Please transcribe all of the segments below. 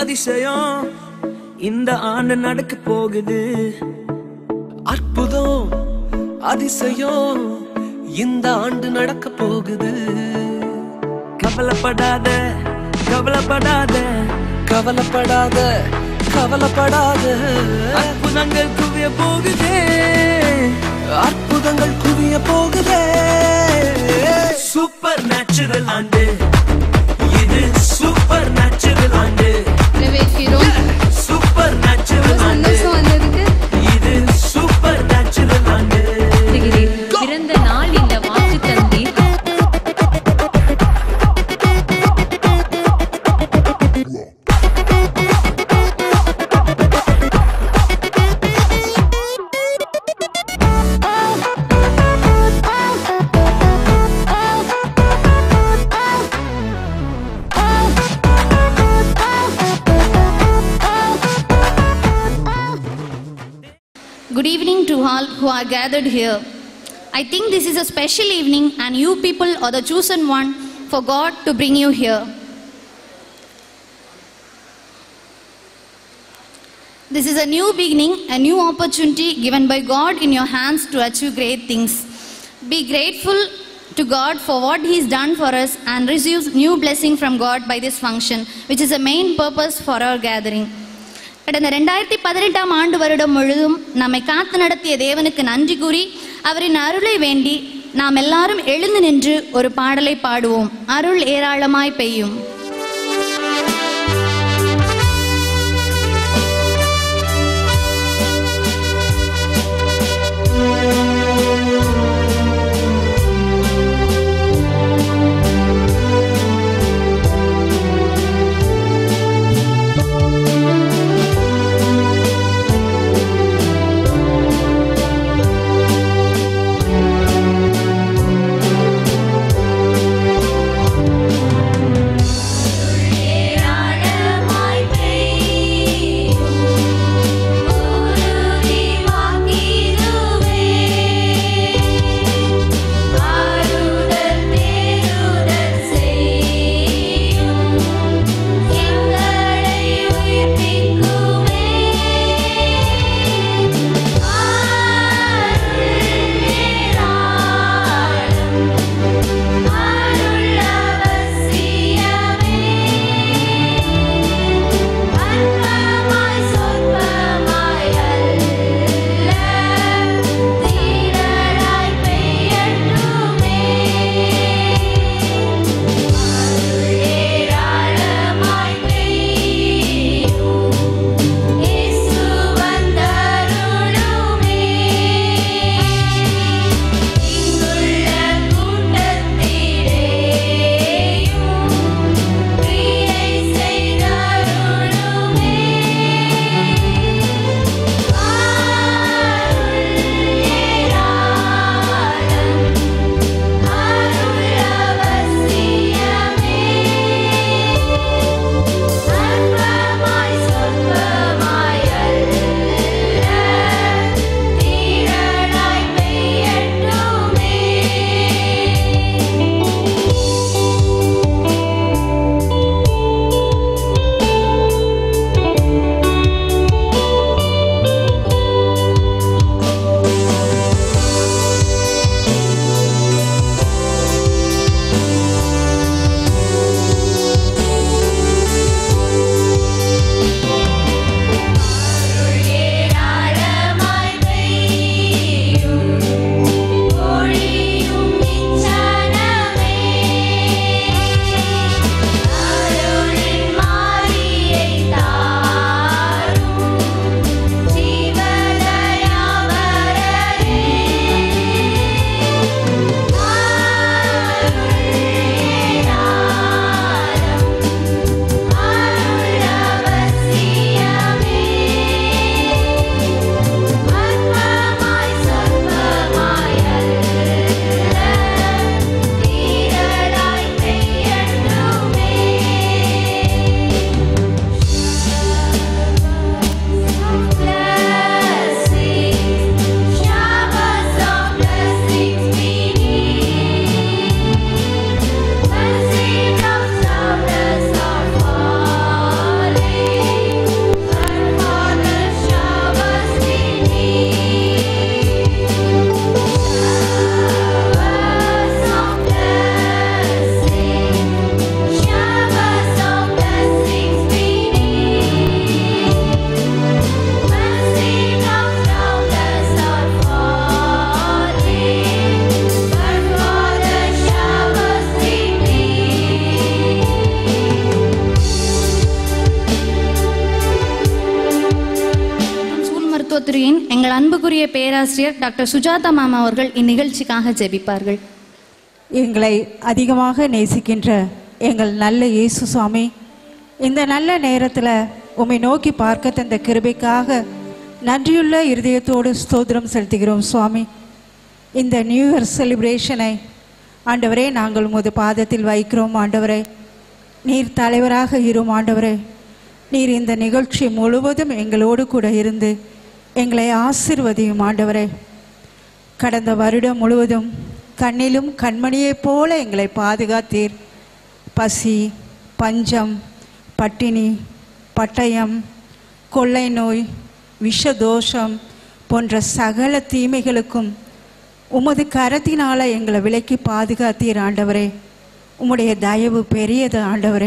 அதிசயம் இந்த ஆண்டு நடக்க போகுது அற்புதம் அதிசயம் இந்த ஆண்டு நடக்க போகுது கவலைப்படாத கவலைப்படாத கவலைப்படாத கவலைப்படாத அற்புதங்கள் குவிய போகுதே அற்புதங்கள் குவிய போகுதே சூப்பர் நேச்சுரல் ஆண்டு இது சூப்பர் நேச்சுரல் ஆண்டு நிறைவேற்றிடும் சூப்பர் நேச்சுரல் ஆண்டு சந்தோஷம் வந்ததுக்கு இது சூப்பர் நேச்சுரல் ஆண்டு வாழ்த்துகிறேன். பிறந்த நாள் இந்த வாக்கு தந்தீர் Good evening to all who are gathered here. I think this is a special evening, and you people are the chosen one for God to bring you here. This is a new beginning, a new opportunity given by God in your hands to achieve great things. Be grateful to God for what He has done for us and receive new blessing from God by this function, which is the main purpose for our gathering. கடந்த ரெண்டாயிரத்தி பதினெட்டாம் ஆண்டு வருடம் முழுதும் நம்மை காத்து நடத்திய தேவனுக்கு நன்றி கூறி அவரின் அருளை வேண்டி நாம் எல்லாரும் எழுந்து நின்று ஒரு பாடலை பாடுவோம் அருள் ஏராளமாய் பெய்யும் எங்கள் அன்புக்குரிய பேராசிரியர் டாக்டர் சுஜாதா மேம் அவர்கள் இந்நிகழ்ச்சிக்காக ஜெபிப்பார்கள் எங்களை அதிகமாக நேசிக்கின்ற எங்கள் நல்ல இயேசு சுவாமி இந்த நல்ல நேரத்தில் உம்மை நோக்கி பார்க்க தந்த கிருபைக்காக நன்றியுள்ள இருதயத்தோடு ஸ்தோத்திரம் செலுத்துகிறோம் சுவாமி இந்த நியூ இயர் செலிப்ரேஷனை ஆண்டவரே நாங்கள் உமது பாதத்தில் வைக்கிறோம் ஆண்டவரே நீர் தலைவராக இரும் ஆண்டவரே நீர் இந்த நிகழ்ச்சி முழுவதும் எங்களோடு கூட இருந்து எங்களை ஆசிர்வதியும் ஆண்டவரே கடந்த வருடம் முழுவதும் கண்ணிலும் கண்மணியைப் போல எங்களை பாதுகாத்தீர் பசி பஞ்சம் பட்டினி பட்டயம் கொள்ளை நோய் விஷதோஷம் போன்ற சகல தீமைகளுக்கும் உமது கரத்தினால எங்களை விலக்கி பாதுகாத்தீர் ஆண்டவரே உம்முடைய தயவு பெரியது ஆண்டவரே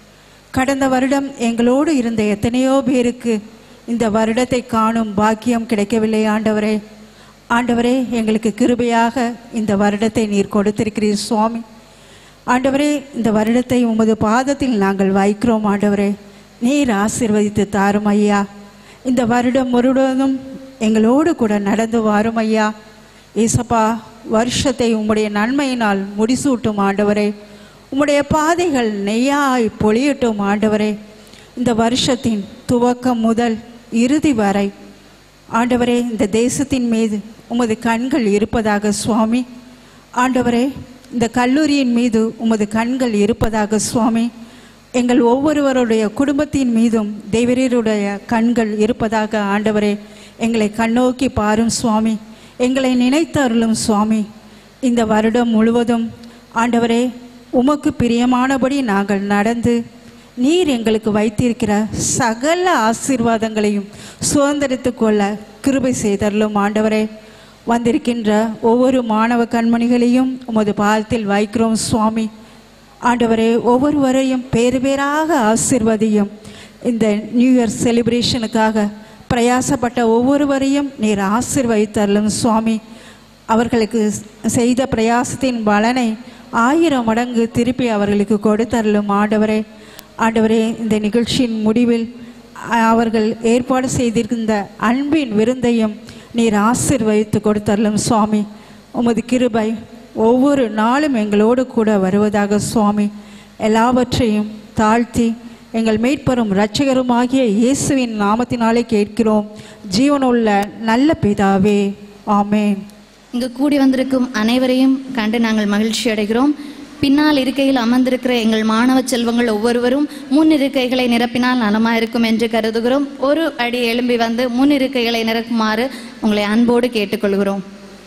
கடந்த வருடம் எங்களோடு இருந்த எத்தனையோ பேருக்கு இந்த வருடத்தை காணும் பாக்கியம் கிடைக்கவில்லை ஆண்டவரே ஆண்டவரே எங்களுக்கு கிருபையாக இந்த வருடத்தை நீர் கொடுத்திருக்கிறீர் சுவாமி ஆண்டவரே இந்த வருடத்தை உமது பாதத்தில் நாங்கள் வைக்கிறோம் ஆண்டவரே நீர் ஆசீர்வதித்து தாரும் ஐயா இந்த வருடம் முழுவதும் எங்களோடு கூட நடந்து வாரும் ஐயா ஏசப்பா வருஷத்தை உம்முடைய நன்மையினால் முடிசூட்டும் ஆண்டவரே உம்முடைய பாதைகள் நெய்யாய் பொழியட்டும் ஆண்டவரே இந்த வருஷத்தின் துவக்கம் முதல் இறுதி வரை ஆண்டவரே இந்த தேசத்தின் மீது உமது கண்கள் இருப்பதாக சுவாமி ஆண்டவரே இந்த கல்லூரியின் மீது உமது கண்கள் இருப்பதாக சுவாமி எங்கள் ஒவ்வொருவருடைய குடும்பத்தின் மீதும் தேவரீருடைய கண்கள் இருப்பதாக ஆண்டவரே எங்களை கண்ணோக்கி பாரும் சுவாமி எங்களை நினைத்தருளும் சுவாமி இந்த வருடம் முழுவதும் ஆண்டவரே உமக்கு பிரியமானபடி நாங்கள் நடந்து நீர் எங்களுக்கு வைத்திருக்கிற சகல ஆசீர்வாதங்களையும் சுதந்திரித்து கொள்ள கிருபை செய்தருளும் ஆண்டவரே வந்திருக்கின்ற ஒவ்வொரு மாணவ கண்மணிகளையும் உமது பாதத்தில் வைக்கிறோம் சுவாமி ஆண்டவரே ஒவ்வொருவரையும் பேர் பேராக ஆசிர்வதியும் இந்த நியூ இயர் செலிப்ரேஷனுக்காக பிரயாசப்பட்ட ஒவ்வொருவரையும் நீர் ஆசிர்வதித்தருளும் சுவாமி அவர்களுக்கு செய்த பிரயாசத்தின் பலனை ஆயிரம் மடங்கு திருப்பி அவர்களுக்கு கொடுத்தருளும் ஆண்டவரே ஆண்டவரே இந்த நிகழ்ச்சியின் முடிவில் அ- அவர்கள் ஏற்பாடு செய்திருந்த அன்பின் விருந்தையும் நீர் ஆசிர்வதித்து கொடுத்தருளும் சுவாமி உமது கிருபை ஒவ்வொரு நாளும் எங்களோடு கூட வருவதாக சுவாமி எல்லாவற்றையும் தாழ்த்தி எங்கள் மீட்பரும் இரட்சகருமாகிய இயேசுவின் நாமத்தினாலே கேட்கிறோம் ஜீவனுள்ள நல்ல பிதாவே ஆமென் இங்கு கூடி வந்திருக்கும் அனைவரையும் கண்டு நாங்கள் மகிழ்ச்சி அடைகிறோம் பின்னால் இருக்கையில் அமர்ந்திருக்கிற எங்கள் மாணவ செல்வங்கள் ஒவ்வொருவரும் முன் இருக்கைகளை நிரப்பினால் நலமா இருக்கும் என்று கருதுகிறோம் ஒரு அடி எழும்பி வந்து முன் இருக்கைகளை நிரப்புமாறு உங்களை அன்போடு கேட்டுக்கொள்கிறோம்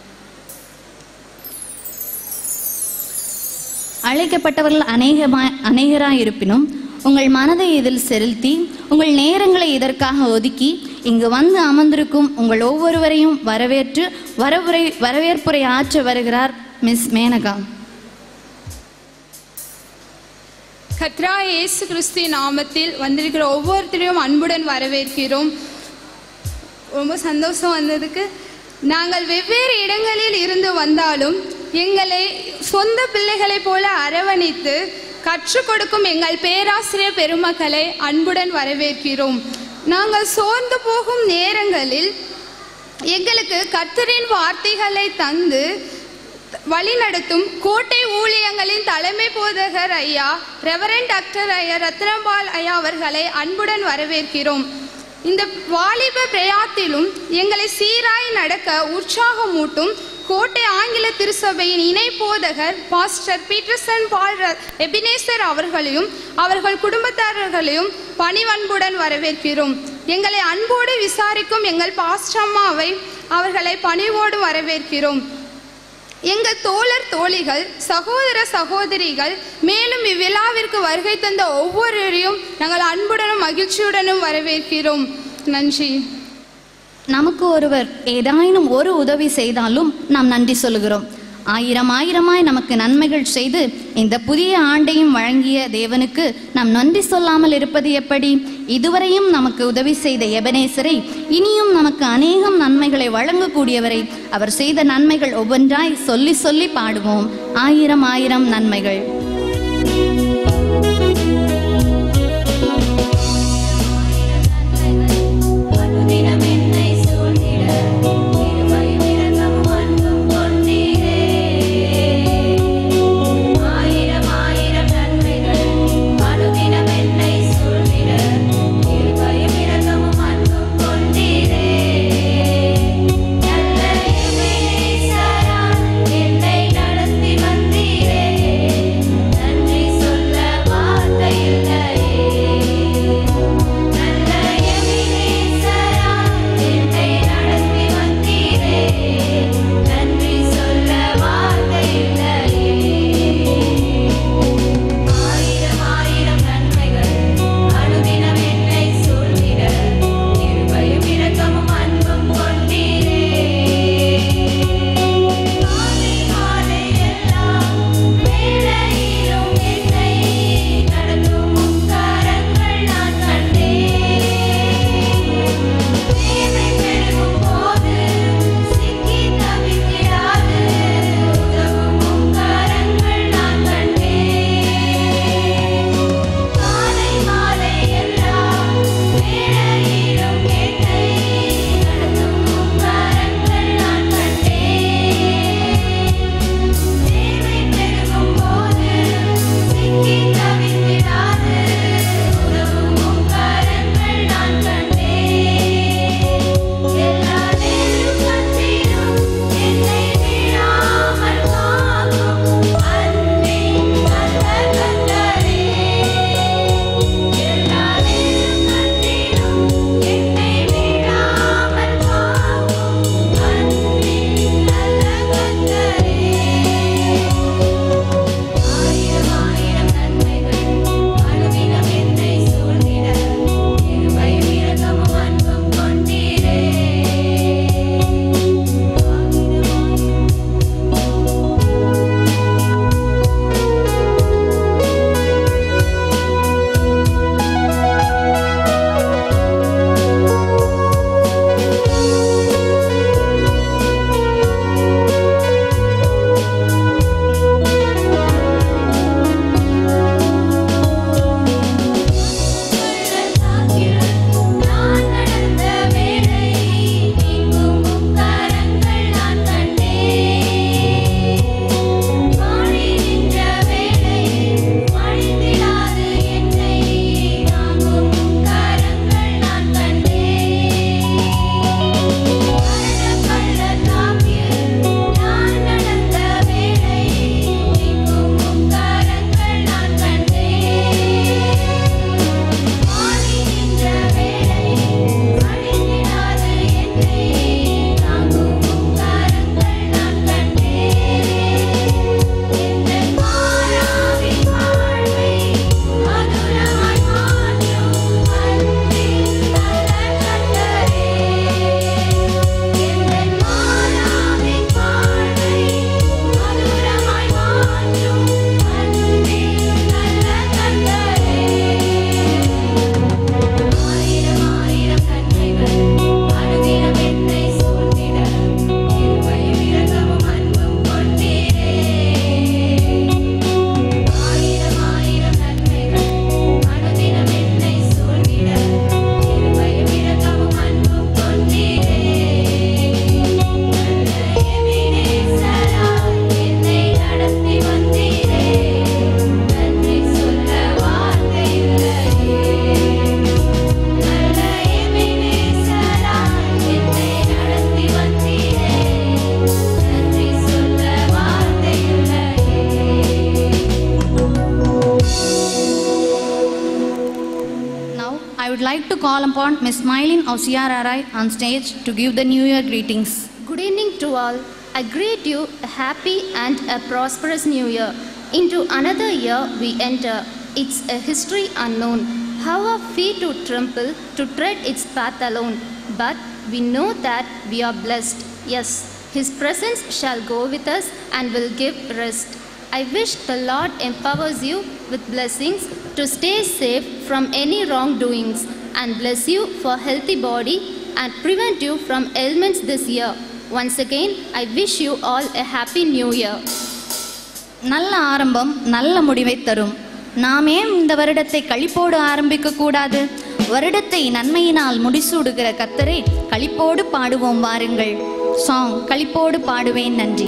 அழைக்கப்பட்டவர்கள் அநேகமாய் அநேகராய் இருப்பினும் உங்கள் மனதை இதில் செலுத்தி உங்கள் நேரங்களை இதற்காக ஒதுக்கி இங்கு வந்து அமர்ந்திருக்கும் உங்கள் ஒவ்வொருவரையும் வரவேற்று வரவுரை வரவேற்புரை ஆற்ற வருகிறார் மிஸ் மேனகா கத்ரா இயேசு கிறிஸ்து நாமத்தில் வந்திருக்கிற ஒவ்வொருத்தரையும் அன்புடன் வரவேற்கிறோம் ரொம்ப சந்தோஷம் வந்ததுக்கு நாங்கள் வெவ்வேறு இடங்களில் இருந்து வந்தாலும் எங்களை சொந்த பிள்ளைகளைப் போல அரவணைத்து கற்றுக் கொடுக்கும் எங்கள் பேராசிரியர் பெருமக்களை அன்புடன் வரவேற்கிறோம் நாங்கள் சோர்ந்து போகும் நேரங்களில் எங்களுக்கு கர்த்தரின் வார்த்தைகளை தந்து வழிநடத்தும் கோட்டை ஊழியங்களின் தலைமை போதகர் ஐயா ரெவரண்ட் டாக்டர் ஐயா ரத்னபால் ஐயா அவர்களை அன்புடன் வரவேற்கிறோம் இந்த வாலிப பிரயாத்திலும் எங்களை சீராய் நடக்க உற்சாகமூட்டும் கோட்டை ஆங்கில திருச்சபையின் இணை போதகர் பாஸ்டர் பீட்டர்சன் பால் ர- எபினேசர் அவர்களையும் அவர்கள் குடும்பத்தாரர்களையும் பணிவன்புடன் வரவேற்கிறோம் எங்களை அன்போடு விசாரிக்கும் எங்கள் பாஸ்டம்மாவை அவர்களை பணிவோடு வரவேற்கிறோம் எங்கள் தோழர் தோழிகள் சகோதர சகோதரிகள் மேலும் இவ்விழாவிற்கு வருகை தந்த ஒவ்வொருவரையும் நாங்கள் அன்புடனும் மகிழ்ச்சியுடனும் வரவேற்கிறோம் நன்றி நமக்கு ஒருவர் ஏதாயினும் ஒரு உதவி செய்தாலும் நாம் நன்றி சொல்லுகிறோம் ஆயிரம் ஆயிரமாய் நமக்கு நன்மைகள் செய்து இந்த புதிய ஆண்டையும் வழங்கிய தேவனுக்கு நாம் நன்றி சொல்லாமல் இருப்பது எப்படி இதுவரையும் நமக்கு உதவி செய்த எபனேசரை இனியும் நமக்கு அநேகம் நன்மைகளை வழங்கக்கூடியவரை அவர் செய்த நன்மைகள் ஒவ்வொன்றாய் சொல்லி சொல்லி பாடுவோம் ஆயிரம் ஆயிரம் நன்மைகள் அனுதினம் என்னை சூழ்ந்திட call upon Miss Smilin of CRRI on stage to give the New Year greetings. Good evening to all. I greet you a happy and a prosperous new year. Into another year we enter. It's a history unknown. How our feet to trample to tread its path alone. But we know that we are blessed. Yes, His presence shall go with us and will give rest. I wish the Lord empowers you with blessings to stay safe from any wrongdoings and bless you for healthy body and prevent you from ailments this year. Once again, I wish you all a happy new year. நல்ல ஆரம்பம் நல்ல முடிவை தரும் நாம் ஏன் இந்த வருடத்தை களிப்போடு ஆரம்பிக்க கூடாது வருடத்தை நன்மையினால் முடிசூடுகிற கத்தரை களிப்போடு பாடுவோம் வாருங்கள் சாங் களிப்போடு பாடுவேன் நன்றி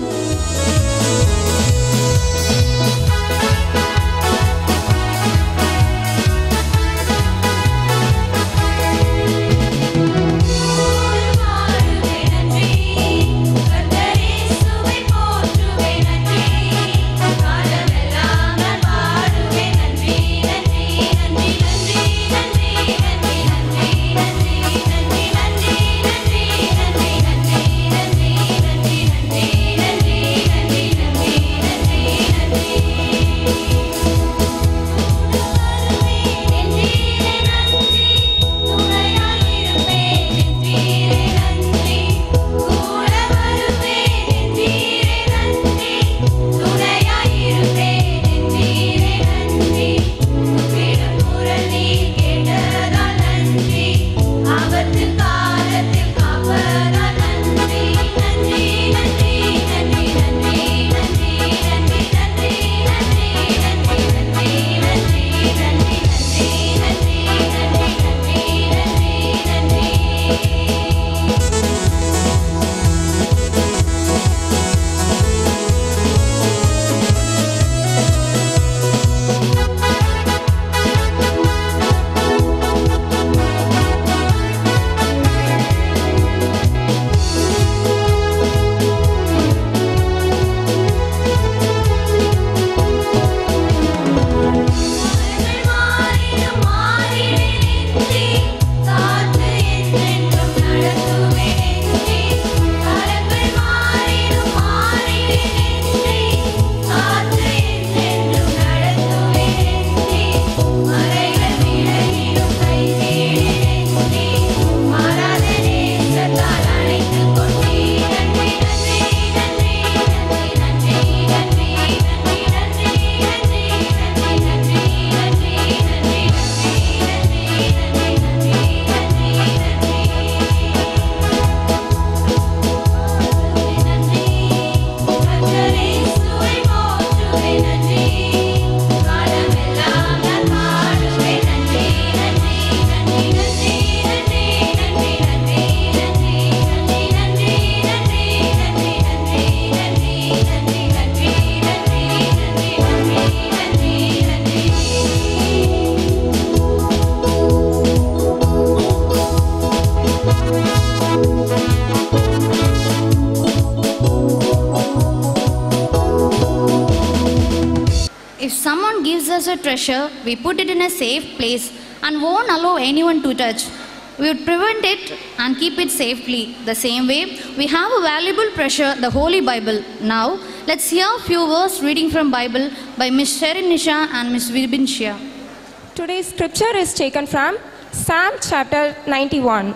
If someone gives us a treasure, we put it in a safe place and won't allow anyone to touch. We would prevent it and keep it safely. The same way, we have a valuable treasure, the Holy Bible. Now, let's hear a few verse reading from Bible by Miss Sherin Nisha and Miss Vibin Shia. Today's scripture is taken from Psalm chapter 91.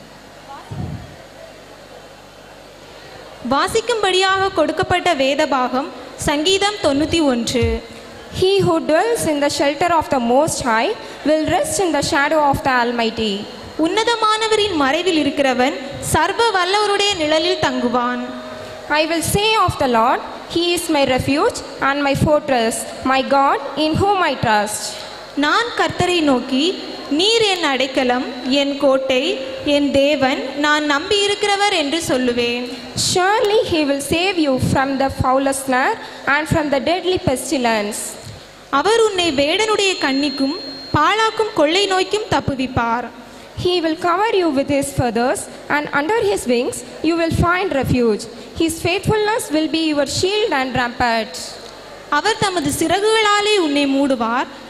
வாசிக்கும்படியாக கொடுக்கப்பட்ட வேத பாகம் சங்கீதம் தொண்ணூற்றி ஒன்று He who dwells in the shelter of the Most High will rest in the shadow of the Almighty. உன்னதமானவரின் மறைவில் இருக்கிறவன் சர்வ வல்லவருடைய நிழலில் தங்குவான் I will say of the Lord, He is my refuge and my fortress, my God in whom I trust. நான் கர்த்தரை நோக்கி நீர் என் அடைக்கலம் என் கோட்டை என் தேவன் நான் நம்பியிருக்கிறவர் என்று சொல்லுவேன் Surely He will save you from the foulest snare and from the deadly pestilence. அவர் உன்னை வேடனுடைய கண்ணிக்கும் பாழாக்கும் கொள்ளை நோய்க்கும் தப்புவிப்பார் He will cover you with His feathers, and under His wings you will find refuge. His faithfulness will be your shield and rampart. அவர் தமது சிறகுகளாலே உன்னை மூடுவார்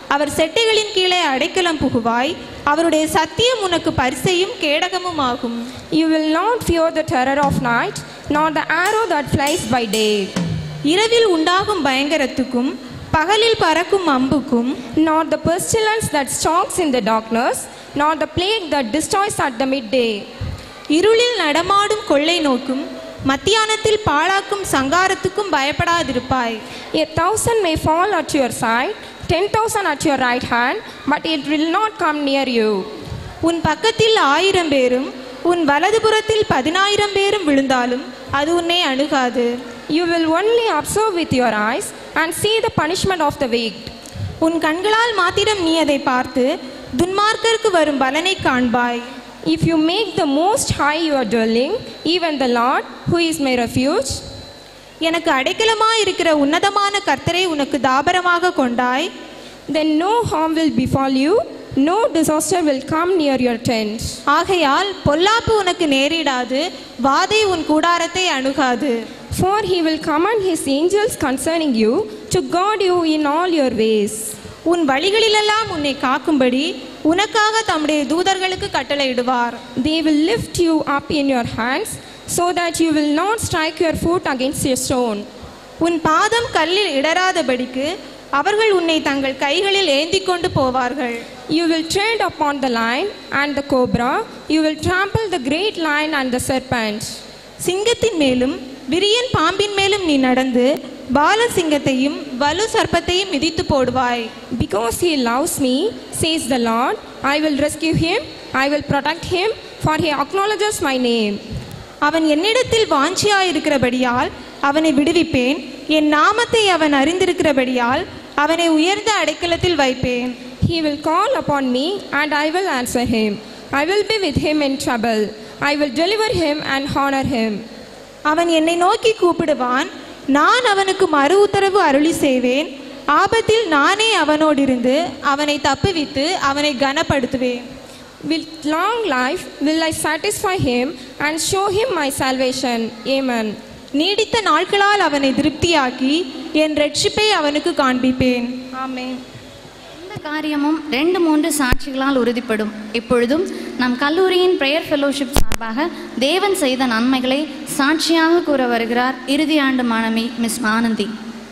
அவர் செட்டைகளின் கீழே அடைக்கலம் புகுவாய் அவருடைய சத்தியம் உனக்கு பரிசையும் கேடகமும் ஆகும் You will not fear the terror of night, nor the arrow that flies by day, இரவில் உண்டாகும் பயங்கரத்துக்கும் பகலில் பறக்கும் அம்புக்கும் nor the pestilence that stalks in the darkness, nor the plague that destroys at the midday. இருளில் நடமாடும் கொள்ளை நோக்கும் மத்தியானத்தில் பாழாக்கும் சங்காரத்துக்கும் பயப்படாதிருப்பாய் A thousand may fall at your side, ten thousand at your right hand, but it will not come near you. உன் பக்கத்தில் ஆயிரம் பேரும் உன் வலதுபுறத்தில் பதினாயிரம் பேரும் விழுந்தாலும் அது உன்னை அணுகாது You will only observe with your eyes and see the punishment of the wicked. உன் கண்களால் மாத்திரம் நீ அதை பார்த்து துன்மார்க்கருக்கு வரும் பலனை காண்பாய் If you make the Most High your dwelling, even the Lord, who is my refuge, எனக்கு அடைக்கலமாய் இருக்கிற உன்னதமான கர்த்தரை உனக்கு தாபரமாக கொண்டாய் then no harm will befall you, no disaster will come near your tent. ஆகையால் பொல்லாப்பு உனக்கு நேரிடாது வாதை உன் கூடாரத்தை அணுகாது For he will command his angels concerning you to guard you in all your ways. உன் வழிகளிலெல்லாம் உன்னை காக்கும்படி உனக்காக தம்முடைய தூதர்களுக்கு கட்டளையிடுவார் They will lift you up in your hands so that you will not strike your foot against a stone. உன் பாதம் கல்லில் இடராதபடிக்கு அவர்கள் உன்னை தங்கள் கைகளில் ஏந்தி கொண்டு போவார்கள் You will tread upon the lion and the cobra, you will trample the great lion and the serpent. சிங்கத்தின் மேலும் விரியன் பாம்பின் மேலும் நீ நடந்து பால சிங்கத்தையும் வலு சர்ப்பத்தையும் மிதித்து போடுவாய் Because he loves me, says the Lord, I will rescue him, I will protect him, for he acknowledges my name. அவன் என்னிடத்தில் வாஞ்சியாயிருக்கிறபடியால் அவனை விடுவிப்பேன் என் நாமத்தை அவன் அறிந்திருக்கிறபடியால் அவனை உயர்ந்த அடைக்கலத்தில் வைப்பேன் He will call upon me, and I will answer him. I will be with him in trouble. I will deliver him and honor him. அவன் என்னை நோக்கி கூப்பிடுவான் நான் அவனுக்கு மறு உத்தரவு அருளி செய்வேன் ஆபத்தில் நானே அவனோடிருந்து அவனை தப்புவித்து அவனை கனப்படுத்துவேன் With long life will I satisfy him and show him my salvation. Amen. நீடித்த நாட்களால் அவனை திருப்தியாக்கி என் ரட்சிப்பை அவனுக்கு காண்பிப்பேன் Amen. இந்த காரியமும் ரெண்டு மூன்று சாட்சிகளால் உறுதிப்படும் இப்பொழுதும் நம் கல்லூரியின் பிரேயர் ஃபெலோஷிப் சார்பாக தேவன் செய்த நன்மைகளை சாட்சியாக கூற வருகிறார் இறுதி ஆண்டு மாணவி மிஸ் ஆனந்தி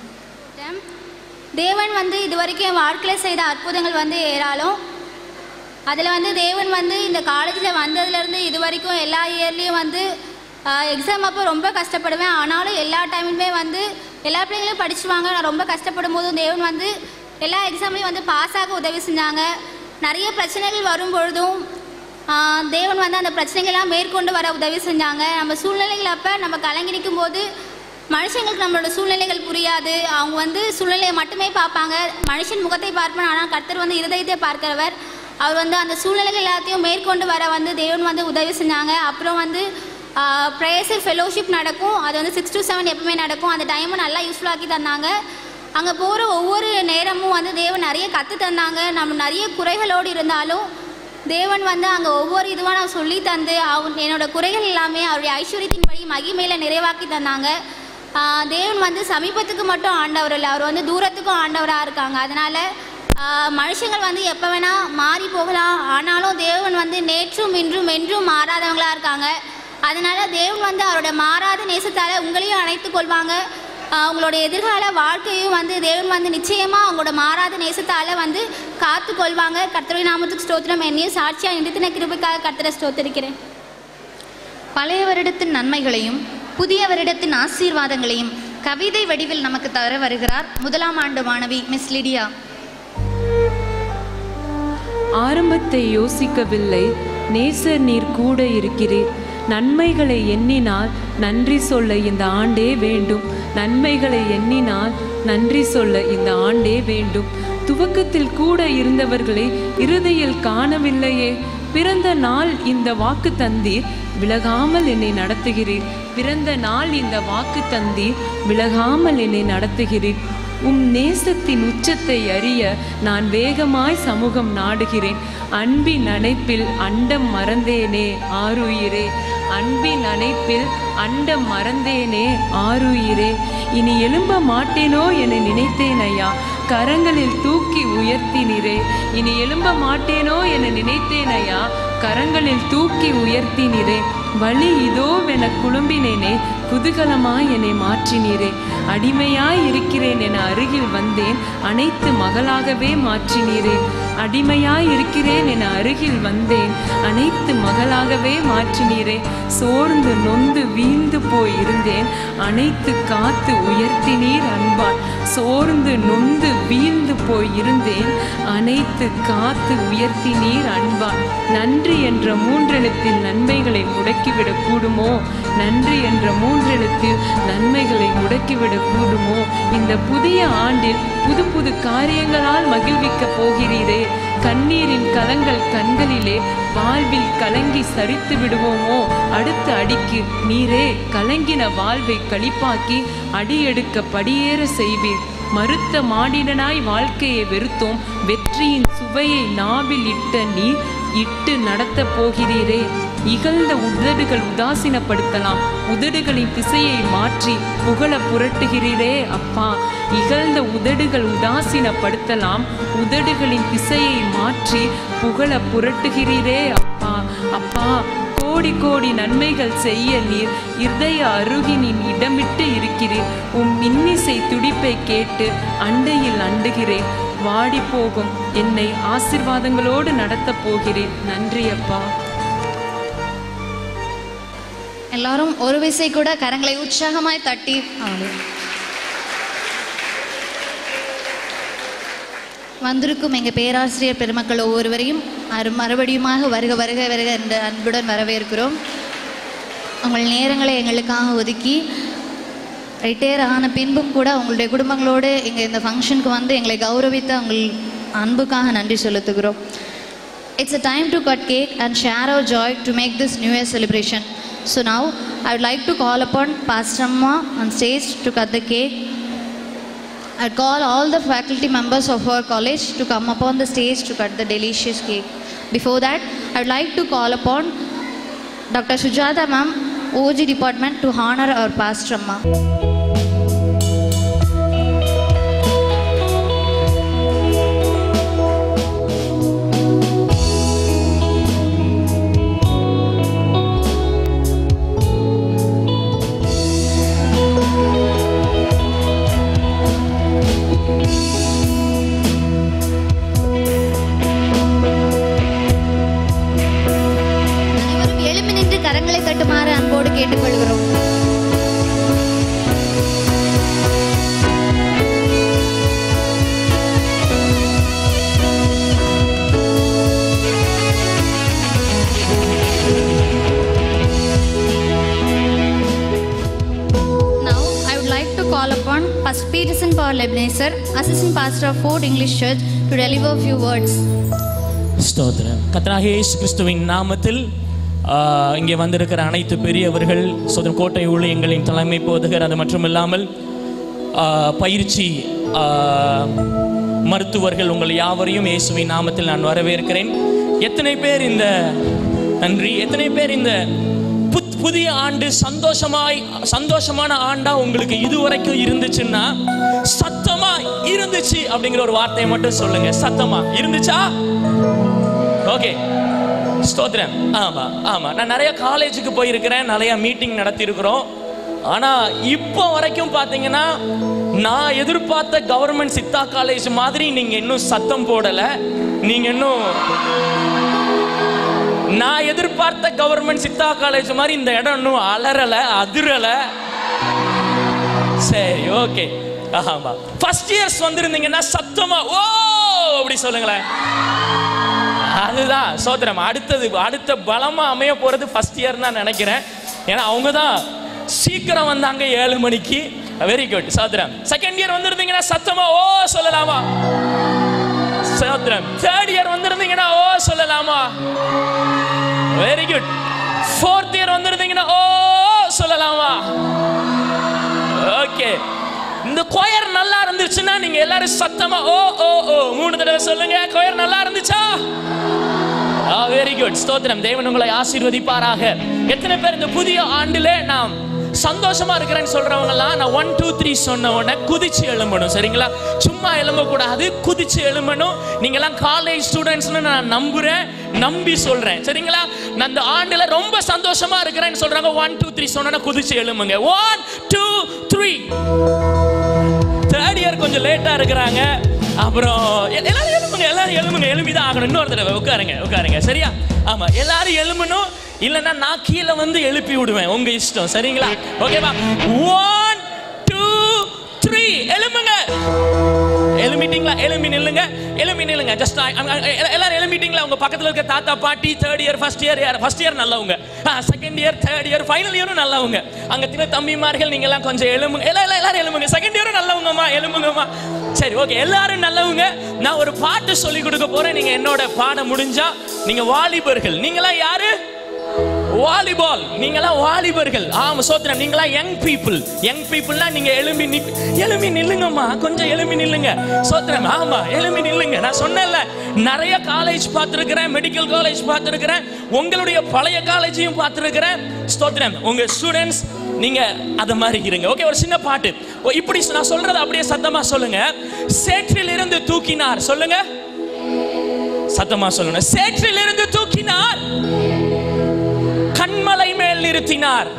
தேவன் வந்து இது வரைக்கும் என் வாழ்க்கையில் செய்த அற்புதங்கள் வந்து ஏராளம் அதில் வந்து தேவன் வந்து இந்த காலேஜில் வந்ததுலேருந்து இது வரைக்கும் எல்லா இயர்லேயும் வந்து எக்ஸாம் அப்போ ரொம்ப கஷ்டப்படுவேன் ஆனாலும் எல்லா டைமுமே வந்து எல்லா பிள்ளைங்களும் படிச்சுவாங்க நான் ரொம்ப கஷ்டப்படும் போதும் தேவன் வந்து எல்லா எக்ஸாம்லேயும் வந்து பாஸ் ஆக உதவி செஞ்சாங்க நிறைய பிரச்சனைகள் வரும் பொழுதும் ஆஹ், தேவன் வந்து அந்த பிரச்சனைகள்லாம் மேற்கொண்டு வர உதவி செஞ்சாங்க நம்ம சூழ்நிலைகள் அப்போ நம்ம கலங்கி நிற்கும் போது மனுஷங்களுக்கு நம்மளோட சூழ்நிலைகள் புரியாது அவங்க வந்து சூழ்நிலையை மட்டுமே பார்ப்பாங்க மனுஷன் முகத்தை பார்ப்பான் ஆனால் கர்த்தர் வந்து இருதயத்தை பார்க்கிறவர் அவர் வந்து அந்த சூழ்நிலைகள் எல்லாத்தையும் மேற்கொண்டு வர வந்து தேவன் வந்து உதவி செஞ்சாங்க அப்புறம் வந்து ப்ரேயர்ஸில் ஃபெலோஷிப் நடக்கும் அது வந்து சிக்ஸ் to செவன் எப்பவுமே நடக்கும் அந்த டைமை நல்லா யூஸ்ஃபுல்லாக்கி தந்தாங்க அங்கே போகிற ஒவ்வொரு நேரமும் வந்து தேவன் நிறைய கற்று தந்தாங்க நம்ம நிறைய குறைகளோடு இருந்தாலும் தேவன் வந்து அங்கே ஒவ்வொரு இதுவாக நான் சொல்லி தந்து அவங்க என்னோட குறைகள் எல்லாமே அவருடைய ஐஸ்வர்யத்தின்படி மகிமையில் நிறைவாக்கி தந்தாங்க ஆஹ் தேவன் வந்து சமீபத்துக்கு மட்டும் ஆண்டவர் இல்லை அவர் வந்து தூரத்துக்கும் ஆண்டவராக இருக்காங்க அதனால் மனுஷங்கள் வந்து எப்போ வேணால் மாறி போகலாம் ஆனாலும் தேவன் வந்து நேற்றும் இன்றும் என்றும் மாறாதவங்களா இருக்காங்க அதனால தேவன் வந்து அவரோட மாறாத நேசத்தால் உங்களையும் அணைத்து கொள்வாங்க ஆஹ் உங்களோட எதிர்கால வாழ்க்கையும் வந்து தேவன் வந்து நிச்சயமாக அவங்களோட மாறாத நேசத்தால் வந்து காத்து கொள்வாங்க கர்த்தருடைய நாமத்துக்கு ஸ்தோத்திரம் என்னையும் சாட்சியாக நிறுத்தின கிருபைக்காக கர்த்தரை ஸ்தோத்திரிக்கிறேன் பழைய வருடத்தின் நன்மைகளையும் புதிய வருடத்தின் ஆசீர்வாதங்களையும் கவிதை வடிவில் நமக்கு தர வருகிறார் முதலாம் ஆண்டு மாணவி மிஸ் லிடியா ஆரம்பத்தை யோசிக்கவில்லை நேசர் நீர் கூட இருக்கிறீர் நன்மைகளை எண்ணினால் நன்றி சொல்ல இந்த ஆண்டே வேண்டும் நன்மைகளை எண்ணினால் நன்றி சொல்ல இந்த ஆண்டே வேண்டும் துவக்கத்தில் கூட இருந்தவர்களை இறுதியில் காணவில்லையே பிறந்த நாள் இந்த வாக்கு தந்தீர் விலகாமல் என்னை நடத்துகிறீர் பிறந்த நாள் இந்த வாக்கு தந்தீர் விலகாமல் என்னை நடத்துகிறீர் உம் நேசத்தின் உச்சத்தை அறிய நான் வேகமாய் சமூகம் நாடுகிறேன் அன்பின் அணைப்பில் அண்டம் மறந்தேனே ஆருயிரே அன்பின் அணைப்பில் அண்டம் மறந்தேனே ஆருயிரே இனி எழும்ப மாட்டேனோ என நினைத்தேன் ஐயா கரங்களில் தூக்கி உயர்த்தினீரே இனி எழும்ப மாட்டேனோ என நினைத்தேன் ஐயா கரங்களில் தூக்கி உயர்த்தினீரே வழி இதோவென குழும்பினேனே குதூகலமாய் என்னை மாற்றினீரே அடிமையாய் இருக்கிறேன் என அருகில் வந்தேன் அனைத்து மகளாகவே மாற்றினீரே அடிமையாய் இருக்கிறேன் என அருகில் வந்தேன் அனைத்து மகளாகவே மாற்றினீரே சோர்ந்து நொந்து வீழ்ந்து போய் இருந்தேன் அனைத்து காத்து உயர்த்தினீர் அன்பான் சோர்ந்து நொந்து வீழ்ந்து போய் இருந்தேன் அனைத்து காத்து உயர்த்தினீர் அன்பான் நன்றி என்ற மூன்றெழுத்தில் நன்மைகளை முடக்கிவிடக் கூடுமோ நன்றி என்ற மூன்றெழுத்தில் நன்மைகளை முடக்கிவிடக் கூடுமோ இந்த புதிய ஆண்டில் புது புது காரியங்களால் மகிழ்விக்கப் போகிறீரே கண்ணீரின் கலங்கள் கண்களிலே வாழ்வில் கலங்கி சரித்து விடுவோமோ அடுத்த அடிக்கு நீரே கலங்கின வாழ்வை களிப்பாக்கி அடியெடுக்க படியேற செய்வீர் மறுத்த மாடிடனாய் வாழ்க்கையை வெறுத்தோம் வெற்றியின் சுவையை நாவில் இட்ட நீர் இட்டு நடத்த போகிறீரே இகழ்ந்த உதடுகள் உதாசீனப்படுத்தலாம் உதடுகளின் திசையை மாற்றி புகழ புரட்டுகிறீரே அப்பா இகழ்ந்த உதடுகள் உதாசீனப்படுத்தலாம் உதடுகளின் திசையை மாற்றி புகழ புரட்டுகிறீரே அப்பா அப்பா கோடி கோடி நன்மைகள் செய்ய நீர் இருதய அருகினின் இடமிட்டு இருக்கிறீர் உம் இன்னிசை துடிப்பை கேட்டு அண்டையில் அண்டுகிறேன் வாடி போகும் என்னை ஆசிர்வாதங்களோடு நடத்தப் போகிறேன் நன்றி அப்பா எல்லாரும் ஒரு விசை கூட கரங்களை உற்சாகமாய் தட்டி ஆமென். வந்திருக்கும் எங்கள் பேராசிரியர் பெருமக்கள் ஒவ்வொருவரையும் அரு மறுபடியுமாக வருக வருக வருக என்ற அன்புடன் வரவேற்கிறோம் உங்கள் நேரங்களை எங்களுக்காக ஒதுக்கி ரிட்டையர் ஆன பின்பும் கூட உங்களுடைய குடும்பங்களோடு இங்கே இந்த ஃபங்க்ஷனுக்கு வந்து எங்களை கௌரவித்த உங்கள் அன்புக்காக நன்றி செலுத்துகிறோம் It's a time to cut cake and share our joy to make this New Year celebration. So now I would like to call upon Pastor Amma on stage to cut the cake. I call all the faculty members of our college to come upon the stage to cut the delicious cake. Before that, I would like to call upon Dr. Sujata ma'am, OG department to honor our Pastor Amma. அனைவரும் எழும்பி நின்று கரங்களை தட்டுமாறு அன்போடு கேட்டுக்கொள்கிறோம் Now, I would like to call upon Pastor Peterson Paul Lebneser, Assistant Pastor of Fort English Church, to deliver a few words. ஸ்தோத்திரம் கர்த்தராகிய இயேசு கிறிஸ்துவின் நாமத்தில் ஆஹ், இங்கே வந்திருக்கிற அனைத்து பெரியவர்கள் சோதரம் கோட்டை ஊழியங்களின் தலைமை போதுகர் அது மட்டுமில்லாமல் ஆஹ், பயிற்சி ஆஹ், மருத்துவர்கள் உங்கள் யாவரையும் இயேசுவின் நாமத்தில் நான் வரவேற்கிறேன் எத்தனை பேர் இந்த நன்றி எத்தனை பேர் இந்த புத் புதிய ஆண்டு சந்தோஷமாய் சந்தோஷமான ஆண்டா உங்களுக்கு இதுவரைக்கும் இருந்துச்சுன்னா சத்தமா இருந்துச்சு அப்படிங்கிற ஒரு வார்த்தையை மட்டும் சொல்லுங்க சத்தமா இருந்துச்சா ஓகே ஸ்தோத்திரம் ஆமா ஆமா நான் நிறைய காலேஜுக்கு போயிருக்கிறேன் நிறைய மீட்டிங் நடத்தியிருக்கிறோம் ஆனா இப்போ வரைக்கும் பாத்தீங்கன்னா நான் எதிர்பார்த்த கவர்மெண்ட் சித்தா காலேஜ் மாதிரி நீங்க இன்னும் சத்தம் போடல நீங்க இன்னும் நான் எதிர்பார்த்த கவர்மெண்ட் சித்தா காலேஜ் மாதிரி இந்த இடம் இன்னும் அலறல அதிரல சரி ஓகே ஆமா ஃபர்ஸ்ட் இயர்ஸ் வந்திருந்தீங்கன்னா சத்தமா ஓ அப்படி சொல்லுங்களேன் அதுதான் சோதரம் அடுத்தது அடுத்த பலமா அமைய போறது ஃபர்ஸ்ட் இயர் தான் நினைக்கிறேன் ஏன்னா அவங்க தான் சீக்கிரம் வந்தாங்க ஏழு மணிக்கு வெரி குட் சோதரம் செகண்ட் இயர் வந்திருந்தீங்கன்னா சத்தமா ஓ சொல்லலாமா சோதரம் தேர்ட் இயர் வந்திருந்தீங்கன்னா ஓ சொல்லலாமா வெரி குட் ஃபோர்த் இயர் வந்திருந்தீங்கன்னா ஓ சொல்லலாமா ஓகே இந்த கொயர் நல்லா இருந்துச்சுன்னா நீங்க எல்லாரும் சத்தமா ஓ ஓ ஓ மூணு தடவை சொல்லுங்க கொயர் நல்லா இருந்துச்சா வெரி குட் ஸ்தோத்திரம் தேவன் உங்களை ஆசீர்வதிப்பாராக எத்தனை பேர் இந்த புதிய ஆண்டிலே நாம் சந்தோஷமா இருக்கிறேன்னு சொல்றவங்க எல்லாம் நான் ஒன் டூ த்ரீ சொன்ன உடனே குதிச்சு எழும்பணும் சரிங்களா சும்மா எழும்ப கூடாது குதிச்சு எழும்பணும் நீங்க எல்லாம் காலேஜ் ஸ்டூடெண்ட்ஸ்னு நான் நம்புறேன் நம்பி சொல்றேன் சரிங்களா நான் இந்த ஆண்டுல ரொம்ப சந்தோஷமா இருக்கிறேன்னு சொல்றாங்க ஒன் டூ த்ரீ சொன்னா குதிச்சு எழும்புங்க one two three third year கொஞ்சம் லேட்டா இருக்கிறாங்க அப்புறம் எ- எல்லாரும் எழும்புங்க எல்லாரும் எழும்புங்க எழும்பி தான் ஆகணும் இன்னொரு தடவை உட்காருங்க உட்காருங்க சரியா ஆமா எல்லாரும் எழும்பணும் இல்லைன்னா நான் கீழே வந்து எழுப்பி விடுவேன் உங்க இஷ்டம் சரிங்களா ஓகேவா ஒன் டூ த்ரீ எழும்புங்க எழும்பிட்டீங்களா எழும்பி நில்லுங்க எழும்பி நில்லுங்க ஜஸ்ட் எல்லாரும் எழும்பிட்டீங்களா உங்க பக்கத்துல இருக்க தாத்தா பாட்டி தேர்ட் இயர் ஃபர்ஸ்ட் இயர் யார் ஃபர்ஸ்ட் இயர் நல்லவங்க second year third year final இயரும் நல்லவங்க அங்க தின தம்பிமார்கள் நீங்க எல்லாம் கொஞ்சம் எழும்புங்க எல்லாம் எல்லாம் எல்லாரும் எழும்புங்க செகண்ட் இயரும் நல்லவங்கம்மா எழும்புங்கம்மா சரி ஓகே எல்லாரும் நல்லவங்க நான் ஒரு பாட்டு சொல்லி கொடுக்க போறேன் நீங்க என்னோட பாட முடிஞ்சா நீங்க வாலிபர்கள் நீங்களாம் யாரு வாலிபால் நீங்களாம் வாலிபர்கள் ஆமா சோத்திரம் நீங்களாம் யங் பீப்புள் யங் பீப்புள்னா நீங்க எழும்பி நி எழும்பி நில்லுங்கம்மா கொஞ்சம் எழும்பி நில்லுங்க சோத்திரம் ஆமா எழும்பி நில்லுங்க நான் சொன்னேன்ல நிறைய காலேஜ் பார்த்துருக்கிறேன் மெடிக்கல் காலேஜ் பார்த்துருக்கிறேன் உங்களுடைய பழைய காலேஜையும் பார்த்துருக்கிறேன் ஸ்தோத்திரம் உங்க ஸ்டூடெண்ட்ஸ் நீங்க அத மாதிரி இருங்க ஓகே ஒரு சின்ன பாட்டு ஓ, இப்படி நான் சொல்றதை அப்படியே சத்தமா சொல்லுங்க சேற்றில் இருந்து தூக்கினார் சொல்லுங்க சத்தமா சொல்லுங்க சேற்றில் இருந்து தூக்கினார் கண்மலை மேல் நிறுத்தினார்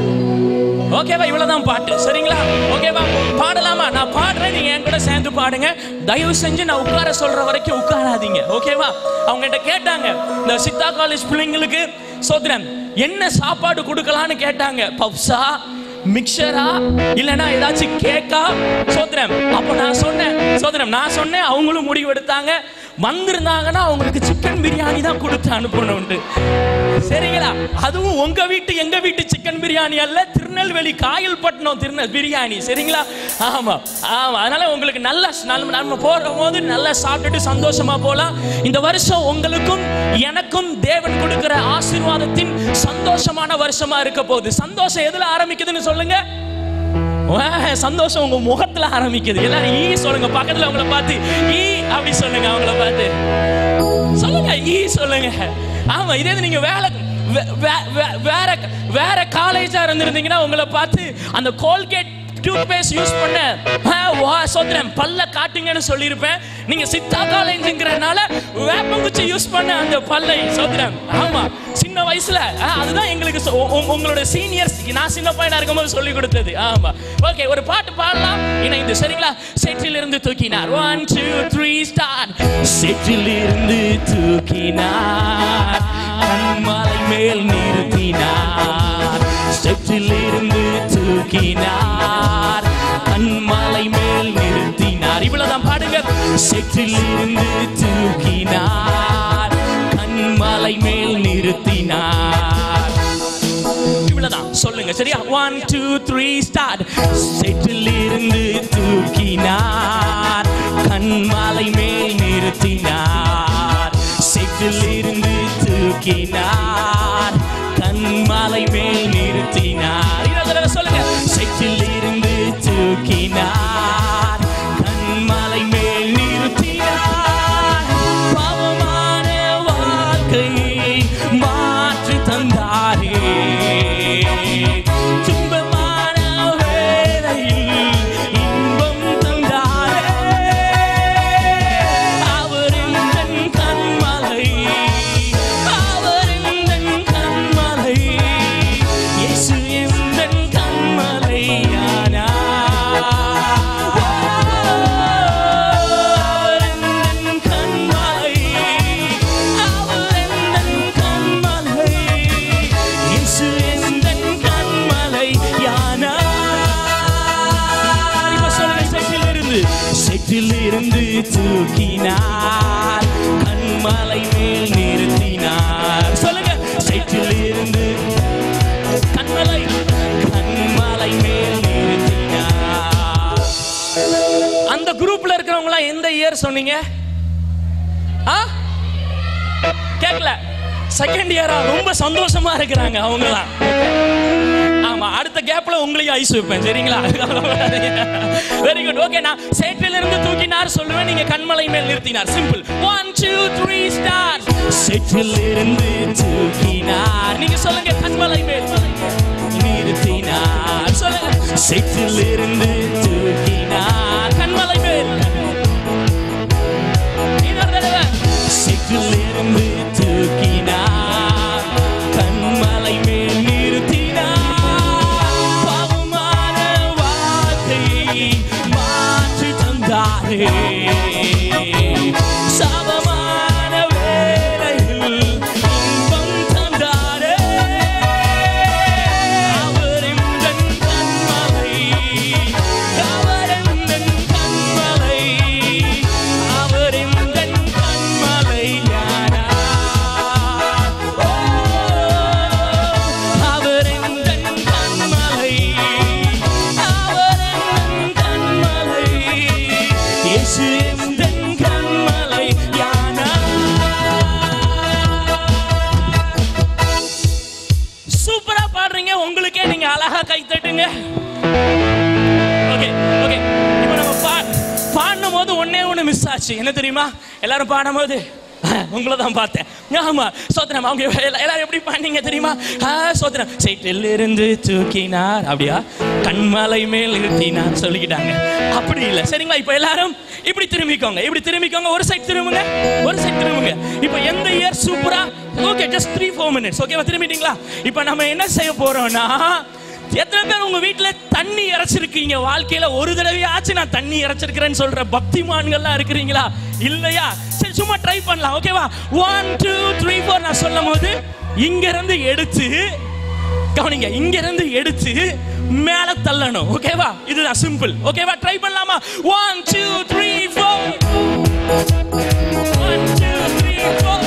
ஓகேவா இவ்வளவுதான் பாட்டு சரிங்களா ஓகேவா பாடலாமா நான் பாடுறேன் நீங்க என் கூட சேர்ந்து பாடுங்க தயவு செஞ்சு நான் உட்கார சொல்ற வரைக்கும் உட்காராதீங்க ஓகேவா அவங்க கிட்ட கேட்டாங்க இந்த சித்தா காலேஜ் பிள்ளைங்களுக்கு சோதரன் என்ன சாப்பாடு கொடுக்கலான்னு கேட்டாங்க பப்ஸா மிக்சரா இல்லனா ஏதாச்சும் கேக்கா சோதரம் அப்ப நான் சொன்னேன் சோதரம் நான் சொன்னேன் அவங்களும் முடிவு எடுத்தாங்க வந்திருந்தாங்கன்னா அவங்களுக்கு சிக்கன் பிரியாணி தான் கொடுத்து அனுப்பணும்ட்டு சரிங்களா அதுவும் உங்க வீட்டு எங்க வீட்டு சிக்கன் பிரியாணி அல்ல திருநெல்வேலி காயல்பட்டினம் திருநெல் பிரியாணி சரிங்களா ஆமா ஆமா அதனால உங்களுக்கு நல்ல நம்ம நம்ம போற போது நல்லா சாப்பிட்டுட்டு சந்தோஷமா போலாம் இந்த வருஷம் உங்களுக்கும் எனக்கும் தேவன் கொடுக்கிற ஆசீர்வாதத்தின் சந்தோஷமான வருஷமா இருக்க போகுது சந்தோஷம் எதுல ஆரம்பிக்குதுன்னு சொல்லுங்க வா, சந்தோஷம் உங்க முகத்துல ஆரம்பிக்குது எல்லாரும் ஈ சொல்லுங்க பக்கத்துல உங்களை பார்த்து ஈ அப்படி சொல்லுங்க அவங்கள பார்த்து சொல்லுங்க ஈ சொல்லுங்க ஆமா இதே இது நீங்க வேலை வே- வே- வே- வேற வேற காலேஜா இருந்திருந்தீங்கன்னா உங்களை பார்த்து அந்த கோல்கேட் டூத் பேஸ்ட் யூஸ் பண்ண ஆ, வா சோதரன் பல்ல காட்டுங்கன்னு சொல்லியிருப்பேன் நீங்க சித்தா காலேஜ்ங்கிறனால வேப்பங்குச்சி யூஸ் பண்ண அந்த பல்லை சோதரன் ஆமா சின்ன வயசுல ஆ, அதுதான் எங்களுக்கு சொ- உ- உ- உங்களோட சீனியர்ஸ் நான் சின்ன பையனா இருக்கும்போது சொல்லி கொடுத்தது ஆமா ஓகே ஒரு பாட்டு பாடலாம் இணைந்து சரிங்களா சேற்றில் இருந்து தூக்கினார் ஒன் டூ த்ரீ ஸ்டார் சேற்றில் இருந்து தூக்கினார் கண்மலை மேல் நிறுத்தினார் சேற்றில் இருந்து தூக்கினார் கண்மலை மேல் நிறுத்தினார் இவ்வளவுதான் பாடுங்க சேற்றில் இருந்து தூக்கினார் கண்மலை மேல் நிறுத்தினார் இவ்வளவுதான் சொல்லுங்க சரியா ஒன் டூ த்ரீ ஸ்டார்ட் செட்டில் இருந்து தூக்கினார் கண்மலை மேல் நிறுத்தினார் செட்டில் இருந்து தூக்கினார் கண்மலை மேல் நிறுத்தினார் இன்னொரு தடவை சொல்லுங்க செட்டில் இருந்து தூக்கினார் கண்மலை மேல் நிறுத்தினார் பாவமான வாழ்க்கையை மாற்றி தந்தாரே துன்பமான வேளையில் இன்பம் தந்தாரே அவர் எந்தன் கண்மலை அவர் எந்தன் கண்மலை இயேசு எந்தன் கண்மலையானார் அவர் எந்தன் கண்மலை அவர் எந்தன் கண்மலை இயேசு எந்தன் கண்மலையானார் இப்ப சொல்லுங்க செட்டிலிருந்து செட்டிலிருந்து தூக்கினார் கண்மலை மேல் நிறுத்தினார் சொல்லுங்க செட்டிலிருந்து கண்மலை கண்மலை மேல் நிறுத்தினார் அந்த குரூப்ல இருக்கிறவங்க எந்த இயர் சொன்னீங்க ஆ கேட்கல செகண்ட் இயரா ரொம்ப சந்தோஷமா இருக்கிறாங்க அவங்கலாம் ஆமா அடுத்த கேப்ல உங்களையும் ஐஸ் வைப்பேன் சரிங்களா வெரி குட் ஓகே நான் சேற்றில் இருந்து தூக்கினார் சொல்லுவேன் நீங்க கண்மலை மேல் நிறுத்தினார் simple one two three star சேற்றில் இருந்து தூக்கினார் நீங்க சொல்லுங்க கண்மலை மேல் நிறுத்தினார் சேற்றிலிருந்து தூக்கினார் கண்மலை மேல் இன்னொரு தடவை. சேற்றிலிருந்து தூக்கினார் கண்மலை மேல் நிறுத்தினார் பாவமான வாழ்க்கையை மாற்றி தந்தாரே சாபமான வேளையில் இன்பம் தந்தாரே அவர் எந்தன் கண்மலை அவர் எந்தன் கண்மலை அவர் எந்தன் கண்மலையானார் ஓ, அவர் எந்தன் கண்மலை அவர் எந்தன் கண்மலை இயேசு எந்தன் கண்மலையானார் சூப்பரா பாடுறீங்க உங்களுக்கே நீங்க அழகா கை தட்டுங்க ஓகே ஓகே இப்போ நம்ம பா பாடும் போது ஒன்னே ஒன்று மிஸ் ஆச்சு என்ன தெரியுமா எல்லாரும் பாடும் போது உங்களை தான் பார்த்தேன் ஆமா சோத்திரம் அவங்க எல்லா- எல்லாரும் எப்படி பாடினீங்க தெரியுமா ஆ, சோத்திரம் சைட்டில் இருந்து தூக்கினார் அப்படியா கண்மலை மேல் நிறுத்தினார் சொல்லிக்கிட்டாங்க அப்படி இல்லை சரிங்களா இப்போ எல்லாரும் இப்படி திரும்பிக்கோங்க இப்படி திரும்பிக்கோங்க ஒரு சைடு திரும்புங்க ஒரு சைடு திரும்புங்க இப்போ எந்த இயர் சூப்பரா okay just three four minutes ஓகேவா திரும்பிட்டீங்களா இப்போ நம்ம என்ன செய்ய போறோம்னா எத்தனை பேர் உங்க வீட்ல தண்ணி இறைச்சிருக்கீங்க வாழ்க்கையில ஒரு தடவையாச்சும் நான் தண்ணி இறைச்சிருக்கிறேன்னு சொல்ற பக்திமான்கள்லாம் இருக்கிறீங்களா இல்லையா சரி சும்மா ட்ரை பண்ணலாம் ஓகேவா ஒன் டூ த்ரீ ஃபோர் நான் சொல்லும் போது இங்க இருந்து எடுத்து கவனிங்க இங்க இருந்து எடுத்து மேல தள்ளணும் ஓகேவா இதுதான் சிம்பிள் ஓகேவா ட்ரை பண்ணலாமா one two three four one two three four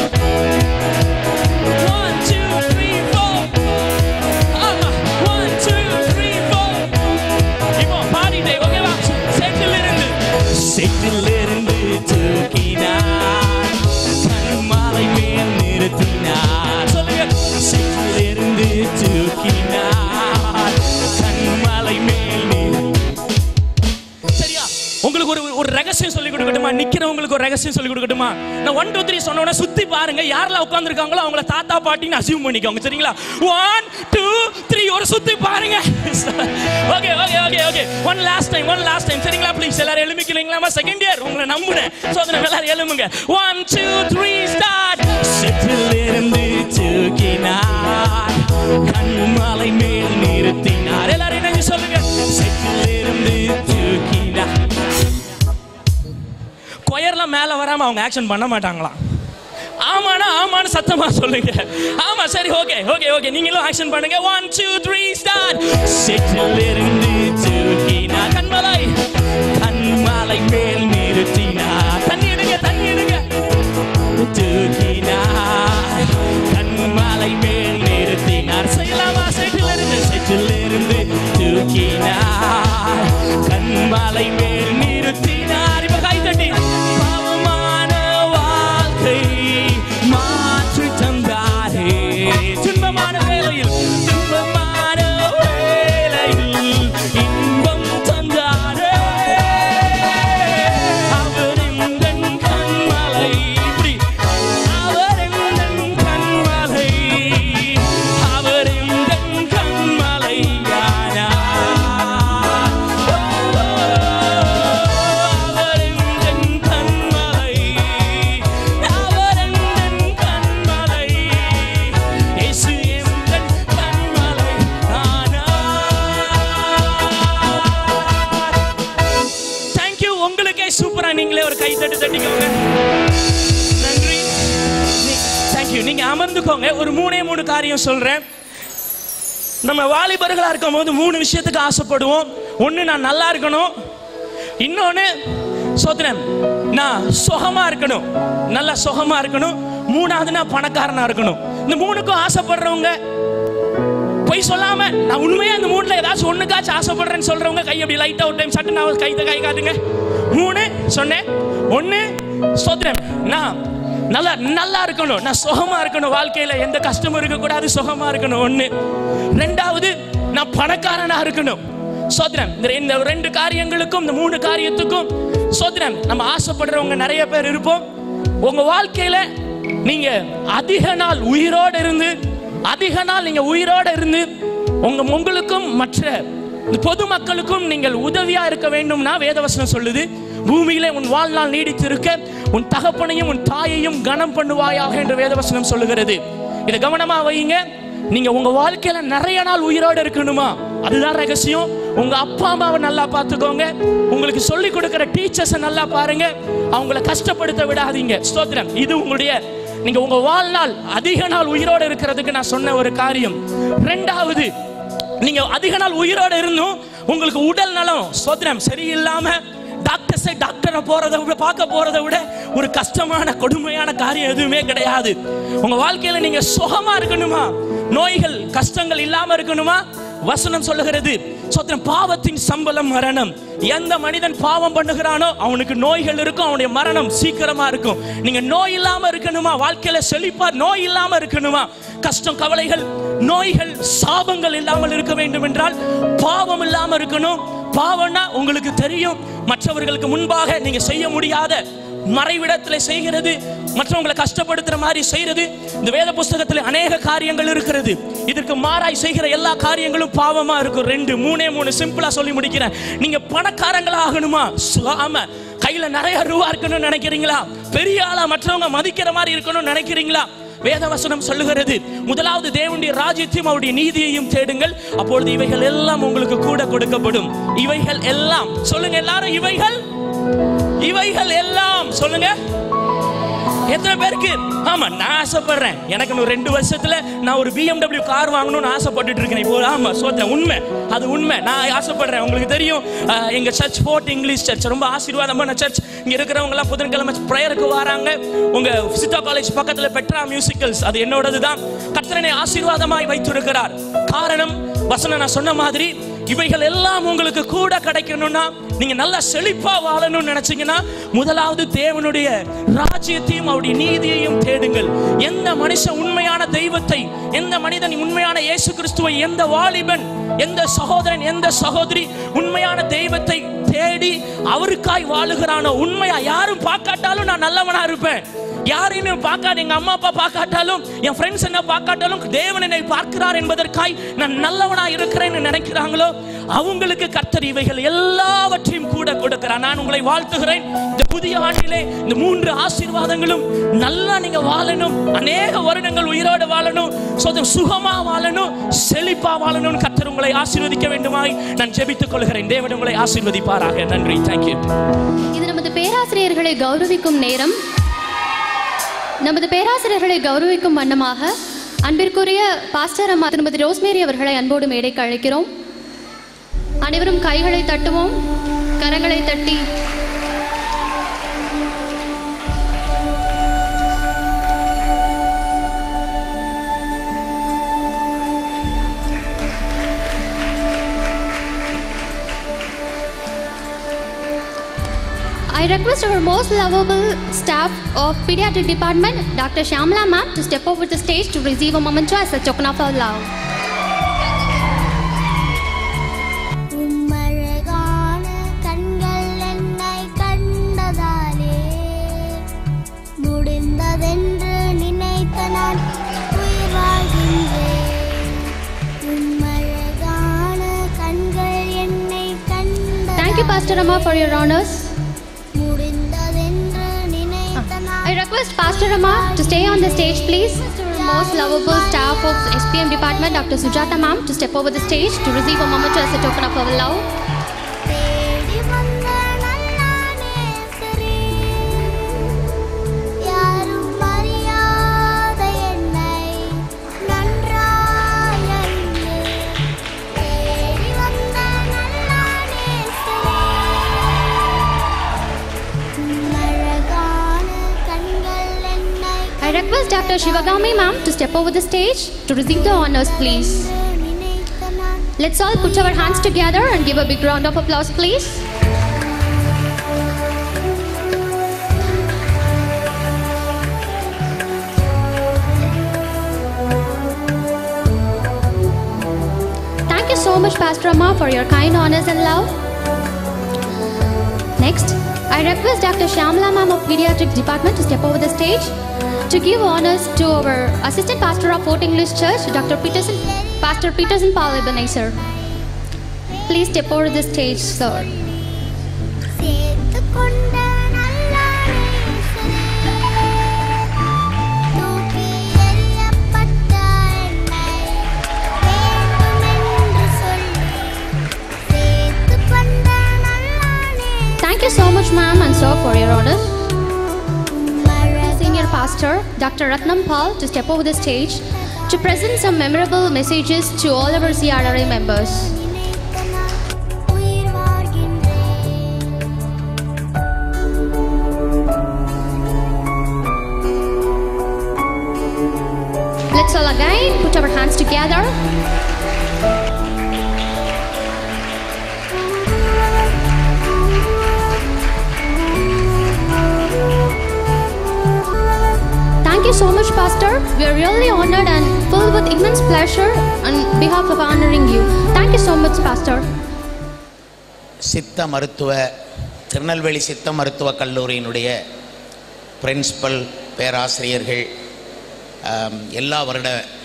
one two three four ஆமா ஒன் டூ த்ரீ ஃபோர் இப்போ பாடிட்டே ஓகேவா செட்டில் இருந்து செட்டில் இருந்து தூக்கினார் கண்மாலை மேல் நிறுத்தினார் சொல்லுங்க செட்டில் இருந்து தூக்கினார் கண்மாலை மேல் நிறுத்தினார் சரியா உங்களுக்கு ஒரு ஒரு ரகசியம் சொல்லி கொடுக்கட்டுமா நிக்கிறவங்களுக்கு ஒரு ரகசியம் சொல்லி கொடுக்கட்டுமா நான் ஒன் டூ த்ரீ சொன்ன உடனே சுத்தி பாருங்க யாரெல்லாம் உட்காந்துருக்காங்களோ அவங்கள தாத்தா பாட்டின்னு அசியூம் பண்ணிக்கோங்க சரிங்களா ஒன் டூ த்ரீ ஒரு சுத்தி பாருங்க okay okay okay okay one last time one last time சரிங்களா ப்ளீஸ் எல்லாரும் எழுமிக்கலீங்களா செகண்ட் இயர் உங்களை நம்புறேன் சோதனை எல்லாரும் எழுமுங்க ஒன் டூ த்ரீ ஸ்டார்ட் செட்டில் இருந்து தூக்கினார் கண்மலை மேல் நிறுத்தினார் எல்லாரும் என்ன சொல்லுங்க செட்டில் இருந்து தூக்கினார் கொயர்லாம் மேல வராம அவங்க ஆக்ஷன் பண்ண மாட்டாங்களாம் ஆமானா ஆமான்னு சத்தமா சொல்லுங்க ஆமா சரி ஓகே ஓகே ஓகே நீங்களும் ஆக்ஷன் பண்ணுங்க ஒன் டூ த்ரீ ஸ்டார்ட் செட்டில் இருந்து தூக்கினா கண்மலை கண்மலை மேல் நிறுத்தினா தண்ணி எடுங்க தண்ணி எடுங்க தூக்கினார் கண்மலை மேல் நிறுத்தினார் செய்யலாமா செட்டில் இருந்து செட்டில் இருந்து தூக்கினார் கண்மலை மேல் நிறுத்தினார் இப்ப கை தட்டி பாவமான வாழ்க்கை மாற்றி தந்தாரே துன்பமான வேளையில் துன்பமான வேளையில் இன்பம் தந்தாரே அவர் எந்தன் கண்மலை இப்படி அவர் எந்தன் கண்மலை அவர் எந்தன் கண்மலை அவர் எந்தன் கண்மலை அவர் எந்தன் கண்மலை இயேசு எந்தன் கண்மலை தேங்க்யூ உங்களுக்கே சூப்பரா நீங்களே ஒரு கை தட்டு தட்டிக்கோங்க நன்றி தேங்க்யூ நீங்க அமர்ந்துக்கோங்க ஒரு மூணே மூணு காரியம் சொல்றேன் நம்ம வாலிபர்களா இருக்கும் போது மூணு விஷயத்துக்கு ஆசைப்படுவோம் ஒண்ணு நான் நல்லா இருக்கணும் இன்னொன்னு சோதனன் நான் சுகமா இருக்கணும் நல்லா சுகமா இருக்கணும் மூணாவது நான் பணக்காரனா இருக்கணும் இந்த மூணுக்கும் ஆசைப்படுறவங்க பொய் சொல்லாம நான் உண்மையா இந்த மூணுல ஏதாச்சும் ஒண்ணுக்காச்சும் ஆசைப்படுறேன்னு சொல்றவங்க கை அப்படி லைட்டா ஒரு டைம் சட்டு நான் கை கை காட்டுங்க மூணு சொன்னேன் ஒண்ணு சோத்திரம் நான் நல்லா நல்லா இருக்கணும் நான் சுகமா இருக்கணும் வாழ்க்கையில எந்த கஷ்டமும் இருக்கக்கூடாது சுகமா இருக்கணும் ஒண்ணு ரெண்டாவது நான் பணக்காரனா இருக்கணும் சோதரன் இந்த ரெண்டு- இந்த ரெண்டு காரியங்களுக்கும் இந்த மூணு காரியத்துக்கும் சோதரன் நம்ம ஆசைப்படுறவங்க நிறைய பேர் இருப்போம் உங்க வாழ்க்கையில நீங்க அதிக நாள் உயிரோட இருந்து அதிக நாள் நீங்க உயிரோட இருந்து உங்க உங்களுக்கும் மற்ற இந்த பொதுமக்களுக்கும் நீங்கள் உதவியா இருக்க வேண்டும்னா வேதவசனம் சொல்லுது பூமியிலே உன் வாழ்நாள் நீடித்திருக்க உன் தகப்பனையும் உன் தாயையும் கனம் பண்ணுவாயாக என்று வேதவசனம் சொல்லுகிறது இதை கவனமா வையுங்க நீங்க உங்க வாழ்க்கையில நிறைய நாள் உயிரோடு இருக்கணுமா அதுதான் ரகசியம் உங்க அப்பா அம்மாவை நல்லா பார்த்துக்கோங்க உங்களுக்கு சொல்லி கொடுக்கிற டீச்சர்ஸை நல்லா பாருங்க அவங்கள கஷ்டப்படுத்த விடாதீங்க ஸ்தோத்திரம் இது உங்களுடைய நீங்க உங்க வாழ்நாள் அதிக நாள் உயிரோடு இருக்கிறதுக்கு நான் சொன்ன ஒரு காரியம் ரெண்டாவது நீங்க அதிக நாள் உயிரோடு இருந்தும் உங்களுக்கு உடல் நலம் ஸ்தோத்திரம் சரியில்லாம டாக்டர்ஸை டாக்டரை போறதை விட பார்க்க போறதை விட ஒரு கஷ்டமான கொடுமையான காரியம் எதுவுமே கிடையாது உங்க வாழ்க்கையில நீங்க சுகமா இருக்கணுமா நோய்கள் கஷ்டங்கள் இல்லாம இருக்கணுமா வசனம் சொல்லுகிறது சொத்திரம் பாவத்தின் சம்பளம் மரணம் எந்த மனிதன் பாவம் பண்ணுகிறானோ அவனுக்கு நோய்கள் இருக்கும் அவனுடைய மரணம் சீக்கிரமா இருக்கும் நீங்க நோய் இல்லாம இருக்கணுமா வாழ்க்கையில செழிப்பா நோய் இல்லாம இருக்கணுமா கஷ்டம் கவலைகள் நோய்கள் சாபங்கள் இல்லாமல் இருக்க வேண்டும் என்றால் பாவம் இல்லாம இருக்கணும் பாவம்னா உங்களுக்கு தெரியும் மற்றவர்களுக்கு முன்பாக நீங்க செய்ய முடியாத மறைவிடத்தில் செய்கிறது மற்றவங்களை கஷ்டப்படுத்துற மாதிரி செய்யறது இந்த வேத புஸ்தகத்தில் அநேக காரியங்கள் இருக்கிறது இதற்கு மாறாய் செய்கிற எல்லா காரியங்களும் பாவமா இருக்கும் ரெண்டு மூணே மூணு சிம்பிளா சொல்லி முடிக்கிறேன் நீங்க பணக்காரங்களா ஆகணுமா ஆமா கையில நிறைய ரூபா இருக்கணும்னு நினைக்கிறீங்களா பெரிய ஆளா மற்றவங்க மதிக்கிற மாதிரி இருக்கணும்னு நினைக்கிறீங்களா வேதவசனம் சொல்லுகிறது முதலாவது தேவனுடைய ராஜ்யத்தையும் அவருடைய நீதியையும் தேடுங்கள் அப்பொழுது இவைகள் எல்லாம் உங்களுக்கு கூட கொடுக்கப்படும் இவைகள் எல்லாம் சொல்லுங்க எல்லாரும் இவைகள் இவைகள் எல்லாம் சொல்லுங்க எத்தனை பேருக்கு ஆமா நான் ஆசைப்படுறேன் எனக்கு இன்னும் ரெண்டு வருஷத்துல நான் ஒரு BMW கார் வாங்கணும்னு ஆசைப்பட்டுட்டு இருக்கேன் இப்போ ஆமா சோத்தேன் உண்மை அது உண்மை நான் ஆசைப்படுறேன் உங்களுக்கு தெரியும் அஹ், எங்க சர்ச் ஃபோர்ட் இங்கிலீஷ் சர்ச் ரொம்ப ஆசீர்வாதமான சர்ச் இங்க இருக்கிறவங்க எல்லாம் புதன்கிழமை ப்ரேயருக்கு வராங்க உங்க சித்தா காலேஜ் பக்கத்துல பெட்ரா மியூசிக்கல்ஸ் அது என்னோடது தான் கர்த்தரனை ஆசீர்வாதமாய் வைத்திருக்கிறார் காரணம் வசனம் நான் சொன்ன மாதிரி இவைகள் எல்லாம் உங்களுக்கு கூட கிடைக்கணும்னா நீங்க நல்லா செழிப்பா வாழணும்னு நினைச்சீங்கன்னா முதலாவது தேவனுடைய ராஜ்யத்தையும் அவருடைய நீதியையும் தேடுங்கள் எந்த மனுஷன் உண்மையான தெய்வத்தை எந்த மனிதன் உண்மையான இயேசு கிறிஸ்துவை எந்த வாலிபன் எந்த சகோதரன் எந்த சகோதரி உண்மையான தெய்வத்தை தேடி அவருக்காய் வாழுகிறானோ உண்மையா யாரும் பார்க்காட்டாலும் நான் நல்லவனா இருப்பேன் யாரையும் பார்க்காத எங்க அம்மா அப்பா பார்க்காட்டாலும் என் ஃப்ரெண்ட்ஸ் என்ன பார்க்காட்டாலும் தேவன் என்னை பார்க்கிறார் என்பதற்காய் நான் நல்லவனா இருக்கிறேன்னு நினைக்கிறாங்களோ அவங்களுக்கு கர்த்தர் இவைகள் எல்லாவற்றையும் கூட கொடுக்கிறார் நான் உங்களை வாழ்த்துகிறேன் இந்த புதிய ஆண்டிலே இந்த மூன்று ஆசீர்வாதங்களும் நல்லா நீங்க வாழணும் அநேக வருடங்கள் உயிரோடு வாழணும் சொந்த சுகமா வாழணும் செழிப்பா வாழணும் கர்த்தர் உங்களை ஆசீர்வதிக்க வேண்டுமாய் நான் ஜெபித்துக் கொள்கிறேன் தேவன் உங்களை ஆசீர்வதிப்பாராக நன்றி தேங்க்யூ இது நமது பேராசிரியர்களை கௌரவிக்கும் நேரம் நமது பேராசிரியர்களை கௌரவிக்கும் வண்ணமாக அன்பிற்குரிய பாஸ்டர் அம்மா திருமதி ரோஸ்மேரி அவர்களை அன்போடு மேடைக்கு அழைக்கிறோம் அனைவரும் கைகளை தட்டுவோம் கரங்களை தட்டி I request our most lovable staff of pediatric department, Dr. Shamla ma'am, to step over the stage to receive a memento as a token of our love. உம்மழகான கண்கள் என்னை கண்டதாலே முடிந்ததென்று நினைத்த நான் உயிர் வாழ்கின்றேன் உம்மழகான கண்கள் என்னை கண்ட Thank you, Pastor Amma, for your honors. முடிந்ததென்று நினைத்த நான் I request Pastor Amma to stay on the stage, please. Our most lovable staff of SPM department, Dr. Sujata ma'am, to step over the stage to receive a memento as a token of our love. தேடி வந்த நல்ல நேசரே, யாரும் அறியாத என்னை நன்றாய் அறிந்து, தேடி வந்த நல்ல நேசரே, உம்மழகான கண்கள் என்னை I request Dr. Shivagami ma'am to step over the stage to receive the honors, please. Let's all put our hands together and give a big round of applause, please. Thank you so much, Pastor Amma, for your kind honors and love. Next, I request Dr. Shamla Ma'am of Pediatric Department to step over the stage to give honors to our Assistant Pastor of Fort English Church, Dr. Peterson, Pastor Peterson Paul Ebenezer. Please step over the stage, sir. சேர்த்து கொண்ட நல்ல நேசரே, தூக்கி எறியப்பட்ட என்னை வேண்டுமென்று சொல்லி, சேர்த்து கொண்ட நல்ல Thank you so much, ma'am and sir, for your order. Senior Pastor Dr. Ratnam Paul to step over the stage to present some memorable messages to all our CRRA members. உயிர் வாழ்கின்றேன் Let's all again put our hands together. Thank you so much, Pastor. We are really honored and filled with immense pleasure on behalf of honoring you. Thank you so much, Pastor. சித்த மருத்துவ திருநெல்வேலி சித்த மருத்துவ கல்லூரியினுடைய principal பேராசிரியர்கள் ஆம், எல்லா வருட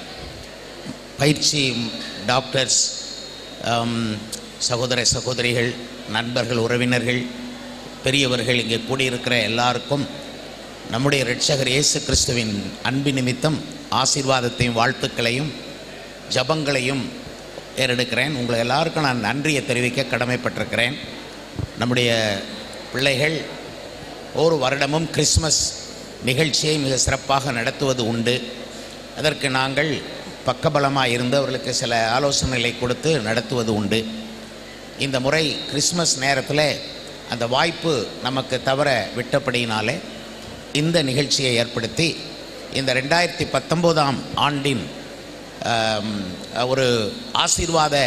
பயிற்சி டாக்டர்ஸ் ஆம், சகோதர சகோதரிகள் நண்பர்கள் உறவினர்கள் பெரியவர்கள் இங்கே கூடியிருக்கிற எல்லாருக்கும் நம்முடைய இரட்சகர் இயேசு கிறிஸ்துவின் அன்பு நிமித்தம் ஆசீர்வாதத்தையும் வாழ்த்துக்களையும் ஜபங்களையும் ஏறெடுக்கிறேன் உங்களை எல்லாருக்கும் நான் நன்றியை தெரிவிக்க கடமைப்பட்டிருக்கிறேன் நம்முடைய பிள்ளைகள் ஒவ்வொரு வருடமும் கிறிஸ்மஸ் நிகழ்ச்சியை மிக சிறப்பாக நடத்துவது உண்டு அதற்கு நாங்கள் பக்கபலமாக இருந்து அவர்களுக்கு சில ஆலோசனைகளை கொடுத்து நடத்துவது உண்டு இந்த முறை கிறிஸ்மஸ் நேரத்தில் அந்த வாய்ப்பு நமக்கு தவற விட்டபடியினாலே இந்த நிகழ்ச்சியை ஏற்படுத்தி இந்த ரெண்டாயிரத்தி பத்தொம்போதாம் ஆண்டின் ஆம், ஒரு ஆசீர்வாத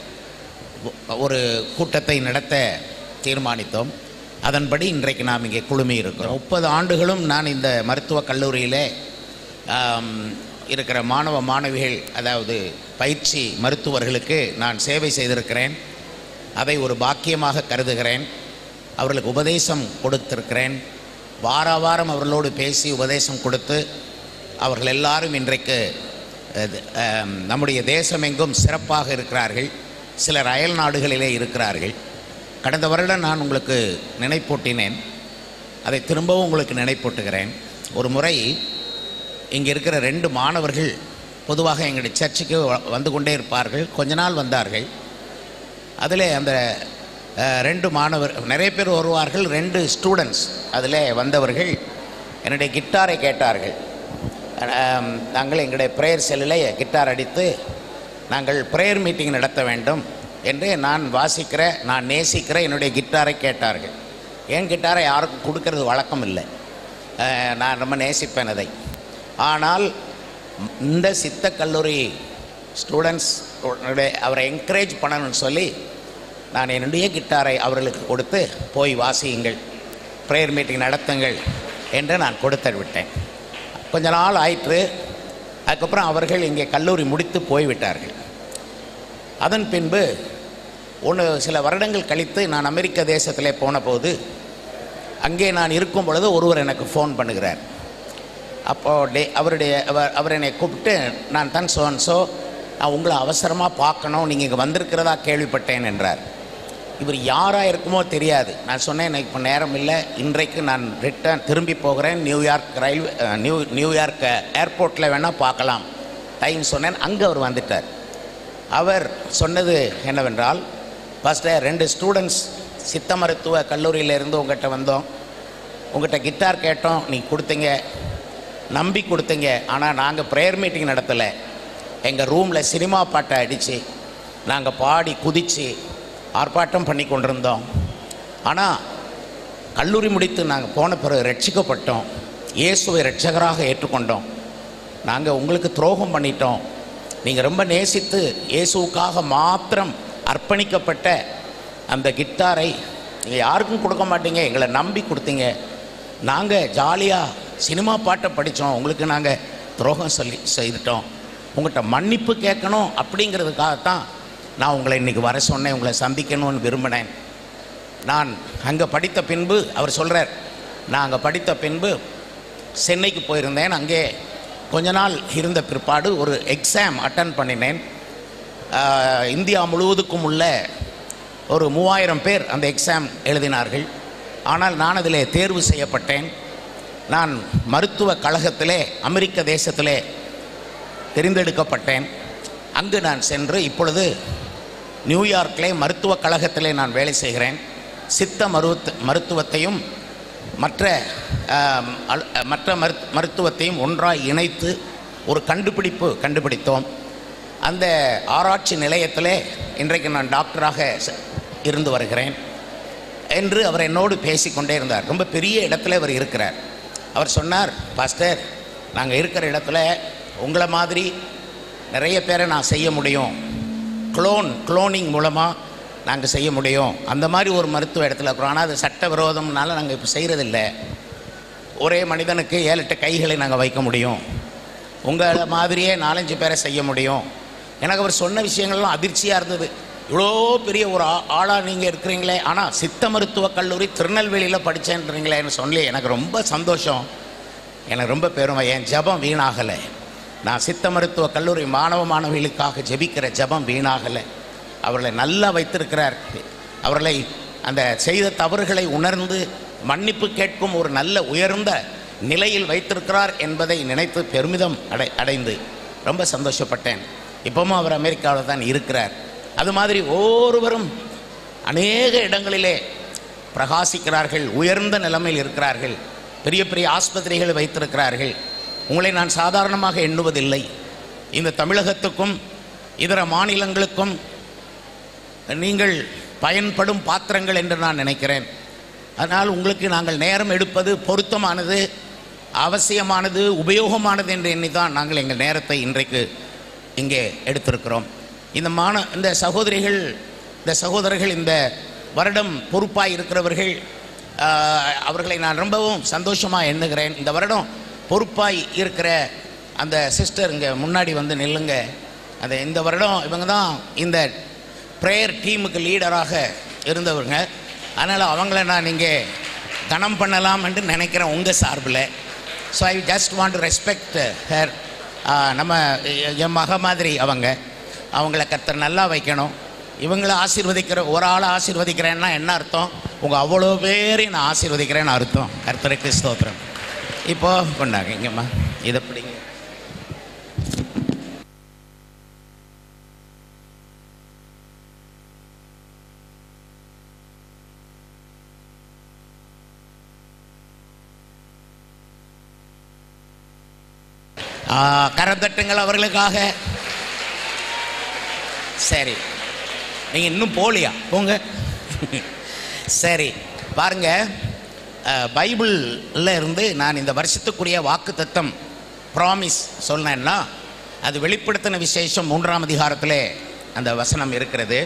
ஒரு கூட்டத்தை நடத்த தீர்மானித்தோம் அதன்படி இன்றைக்கு நாம் இங்கே குழுமி இருக்கிறோம் முப்பது ஆண்டுகளும் நான் இந்த மருத்துவக் கல்லூரியிலே ஆம், இருக்கிற மாணவ மாணவிகள் அதாவது பயிற்சி மருத்துவர்களுக்கு நான் சேவை செய்திருக்கிறேன் அதை ஒரு பாக்கியமாக கருதுகிறேன் அவர்களுக்கு உபதேசம் கொடுத்திருக்கிறேன் வார வாரம் அவர்களோடு பேசி உபதேசம் கொடுத்து அவர்கள் எல்லாரும் இன்றைக்கு அது, ஆம், நம்முடைய தேசமெங்கும் சிறப்பாக இருக்கிறார்கள் சிலர் அயல் நாடுகளிலே இருக்கிறார்கள் கடந்த வருடம் நான் உங்களுக்கு நினைப்பூட்டினேன் அதை திரும்பவும் உங்களுக்கு நினைப்பூட்டுகிறேன் ஒரு முறை இங்கே இருக்கிற ரெண்டு மாணவர்கள் பொதுவாக எங்களுடைய சர்ச்சுக்கு வ- வந்து கொண்டே இருப்பார்கள் கொஞ்ச நாள் வந்தார்கள் அதில் அந்த அஹ், ரெண்டு மாணவர் நிறைய பேர் வருவார்கள் ரெண்டு ஸ்டூடெண்ட்ஸ் அதில் வந்தவர்கள் என்னுடைய கிட்டாரை கேட்டார்கள் அஹ், நாங்கள் எங்களுடைய ப்ரேயர் செல்லில் கிட்டார் அடித்து நாங்கள் ப்ரேயர் மீட்டிங் நடத்த வேண்டும் என்று நான் வாசிக்கிற நான் நேசிக்கிற என்னுடைய கிட்டாரை கேட்டார்கள் என் கிட்டாரை யாருக்கும் கொடுக்கறது வழக்கம் இல்லை அஹ், நான் ரொம்ப நேசிப்பேன் அதை ஆனால் இந்த சித்த கல்லூரி ஸ்டூடெண்ட்ஸ் அவரை என்கரேஜ் பண்ணணும்னு சொல்லி நான் என்னுடைய கிட்டாரை அவர்களுக்கு கொடுத்து போய் வாசியுங்கள் ப்ரேயர் மீட்டிங் நடத்துங்கள் என்று நான் கொடுத்து விட்டேன் கொஞ்ச நாள் ஆயிற்று அதுக்கப்புறம் அவர்கள் இங்கே கல்லூரி முடித்து போய்விட்டார்கள் அதன் பின்பு ஒன்று சில வருடங்கள் கழித்து நான் அமெரிக்க தேசத்திலே போன போது அங்கே நான் இருக்கும் பொழுது ஒருவர் எனக்கு ஃபோன் பண்ணுகிறார் அப்போ டே அவருடைய அவர் அவர் என்னை கூப்பிட்டு நான் தான் சோன் ஸோ நான் உங்களை அவசரமாக பார்க்கணும் நீங்கள் இங்கே வந்திருக்கிறதா கேள்விப்பட்டேன் என்றார் இவர் யாராக இருக்குமோ தெரியாது நான் சொன்னேன் எனக்கு இப்போ நேரம் இல்லை இன்றைக்கு நான் ரிட்டர்ன் திரும்பி போகிறேன் New York railway ah, new New York ஏர்போர்ட்டில் வேணால் பார்க்கலாம் டைம் சொன்னேன் அங்கே அவர் வந்துட்டார் அவர் சொன்னது என்னவென்றால் ஃபஸ்ட்டு ரெண்டு ஸ்டூடெண்ட்ஸ் சித்த மருத்துவ கல்லூரியிலேருந்து உங்கள்கிட்ட வந்தோம் உங்கள்கிட்ட கிட்டார் கேட்டோம் நீ கொடுத்தீங்க நம்பி கொடுத்தீங்க ஆனால் நாங்கள் ப்ரேயர் மீட்டிங் நடத்தலை எங்கள் ரூமில் சினிமா பாட்டை அடித்து நாங்கள் பாடி குதித்து ஆர்ப்பாட்டம் பண்ணி கொண்டிருந்தோம் ஆனால் கல்லூரி முடித்து நாங்கள் போன பிறகு ரட்சிக்கப்பட்டோம் இயேசுவை ரட்சகராக ஏற்றுக்கொண்டோம் நாங்கள் உங்களுக்கு துரோகம் பண்ணிட்டோம் நீங்கள் ரொம்ப நேசித்து இயேசுவுக்காக மாத்திரம் அர்ப்பணிக்கப்பட்ட அந்த கிட்டாரை நீங்கள் யாருக்கும் கொடுக்க மாட்டீங்க எங்களை நம்பி கொடுத்தீங்க நாங்கள் ஜாலியாக சினிமா பாட்டை படித்தோம் உங்களுக்கு நாங்கள் துரோகம் சொல்லி செய்துட்டோம் உங்கள்கிட்ட மன்னிப்பு கேட்கணும் அப்படிங்கிறதுக்காகத்தான் நான் உங்களை இன்றைக்கி வர சொன்னேன் உங்களை சந்திக்கணும்னு விரும்பினேன் நான் அங்கே படித்த பின்பு அவர் சொல்கிறார் நான் அங்கே படித்த பின்பு சென்னைக்கு போயிருந்தேன் அங்கே கொஞ்ச நாள் இருந்த பிற்பாடு ஒரு எக்ஸாம் அட்டன் பண்ணினேன் ஆஹ், இந்தியா முழுவதுக்கும் உள்ள ஒரு மூவாயிரம் பேர் அந்த எக்ஸாம் எழுதினார்கள் ஆனால் நான் அதிலே தேர்வு செய்யப்பட்டேன் நான் மருத்துவ கழகத்திலே அமெரிக்க தேசத்திலே தெரிந்தெடுக்கப்பட்டேன் அங்கு நான் சென்று இப்பொழுது நியூயார்க்கிலே மருத்துவக் கழகத்திலே நான் வேலை செய்கிறேன் சித்த மருத்துவ மருத்துவத்தையும் மற்ற ஆம், அல்- மற்ற மருத் மருத்துவத்தையும் ஒன்றாய் இணைத்து ஒரு கண்டுபிடிப்பு கண்டுபிடித்தோம் அந்த ஆராய்ச்சி நிலையத்திலே இன்றைக்கு நான் டாக்டராக ச- இருந்து வருகிறேன் என்று அவர் என்னோடு பேசிக்கொண்டே இருந்தார் ரொம்ப பெரிய இடத்துல அவர் இருக்கிறார் அவர் சொன்னார் பாஸ்டர் நாங்கள் இருக்கிற இடத்துல உங்களை மாதிரி நிறைய பேரை நான் செய்ய முடியும் க்ளோன் க்ளோனிங் மூலமாக நாங்கள் செய்ய முடியும் அந்த மாதிரி ஒரு மருத்துவ இடத்துல இருக்கிறோம் ஆனால் அது சட்ட விரோதம்னால நாங்கள் இப்போ செய்கிறதில்ல ஒரே மனிதனுக்கு ஏழு எட்டு கைகளை நாங்கள் வைக்க முடியும் உங்களை மாதிரியே நாலஞ்சு பேரை செய்ய முடியும் எனக்கு அவர் சொன்ன விஷயங்கள்லாம் அதிர்ச்சியாக இருந்தது இவ்வளோ பெரிய ஒரு ஆ ஆளாக நீங்கள் இருக்கிறீங்களே ஆனால் சித்த மருத்துவக் கல்லூரி திருநெல்வேலியில் படித்தேன்றீங்களேன்னு சொல்லி எனக்கு ரொம்ப சந்தோஷம் எனக்கு ரொம்ப பெருமை என் ஜெபம் வீணாகலை நான் சித்த மருத்துவ கல்லூரி மாணவ மாணவிகளுக்காக ஜெபிக்கிற ஜெபம் வீணாகலை அவர்களை நல்லா வைத்திருக்கிறார் அவர்களை அந்த செய்த தவறுகளை உணர்ந்து மன்னிப்பு கேட்கும் ஒரு நல்ல உயர்ந்த நிலையில் வைத்திருக்கிறார் என்பதை நினைத்து பெருமிதம் அடை அடைந்து ரொம்ப சந்தோஷப்பட்டேன் இப்பவும் அவர் அமெரிக்காவில் தான் இருக்கிறார் அது மாதிரி ஒவ்வொருவரும் அநேக இடங்களிலே பிரகாசிக்கிறார்கள் உயர்ந்த நிலைமையில் இருக்கிறார்கள் பெரிய பெரிய ஆஸ்பத்திரிகள் வைத்திருக்கிறார்கள் உங்களை நான் சாதாரணமாக எண்ணுவதில்லை இந்த தமிழகத்துக்கும் இதர மாநிலங்களுக்கும் நீங்கள் பயன்படும் பாத்திரங்கள் என்று நான் நினைக்கிறேன் அதனால் உங்களுக்கு நாங்கள் நேரம் எடுப்பது பொருத்தமானது அவசியமானது உபயோகமானது என்று எண்ணி தான் நாங்கள் எங்கள் நேரத்தை இன்றைக்கு இங்கே எடுத்திருக்கிறோம் இந்த மான இந்த சகோதரிகள் இந்த சகோதரர்கள் இந்த வருடம் பொறுப்பாய் இருக்கிறவர்கள் ஆஹ், அவர்களை நான் ரொம்பவும் சந்தோஷமாக எண்ணுகிறேன் இந்த வருடம் பொறுப்பாய் இருக்கிற அந்த சிஸ்டர் இங்கே முன்னாடி வந்து நில்லுங்க அந்த இந்த வருடம் இவங்க தான் இந்த ப்ரேயர் டீமுக்கு லீடராக இருந்தவங்க அதனால் அவங்கள நான் இங்கே கனம் பண்ணலாம் என்று நினைக்கிறேன் உங்கள் சார்பில் so I just want to respect her நம்ம எ- என் மக மாதிரி அவங்க அவங்கள கர்த்தர் நல்லா வைக்கணும் இவங்களை ஆசீர்வதிக்கிற ஒரு ஆளை ஆசீர்வதிக்கிறேன்னா என்ன அர்த்தம் உங்கள் அவ்வளோ பேரையும் நான் ஆசீர்வதிக்கிறேன்னு அர்த்தம் கர்த்தருக்கு ஸ்தோத்திரம் இப்போ கொண்டாங்க இங்கம்மா இதை பிடிங்க ஆ, கரத்தட்டுங்கள் அவர்களுக்காக சரி நீங்கள் இன்னும் போலியா போங்க சரி பாருங்க அஹ், பைபிள்ல இருந்து நான் இந்த வருஷத்துக்குரிய வாக்கு தத்தம் ப்ராமிஸ் சொன்னேன்னா அது வெளிப்படுத்தின விசேஷம் மூன்றாம் அதிகாரத்திலே அந்த வசனம் இருக்கிறது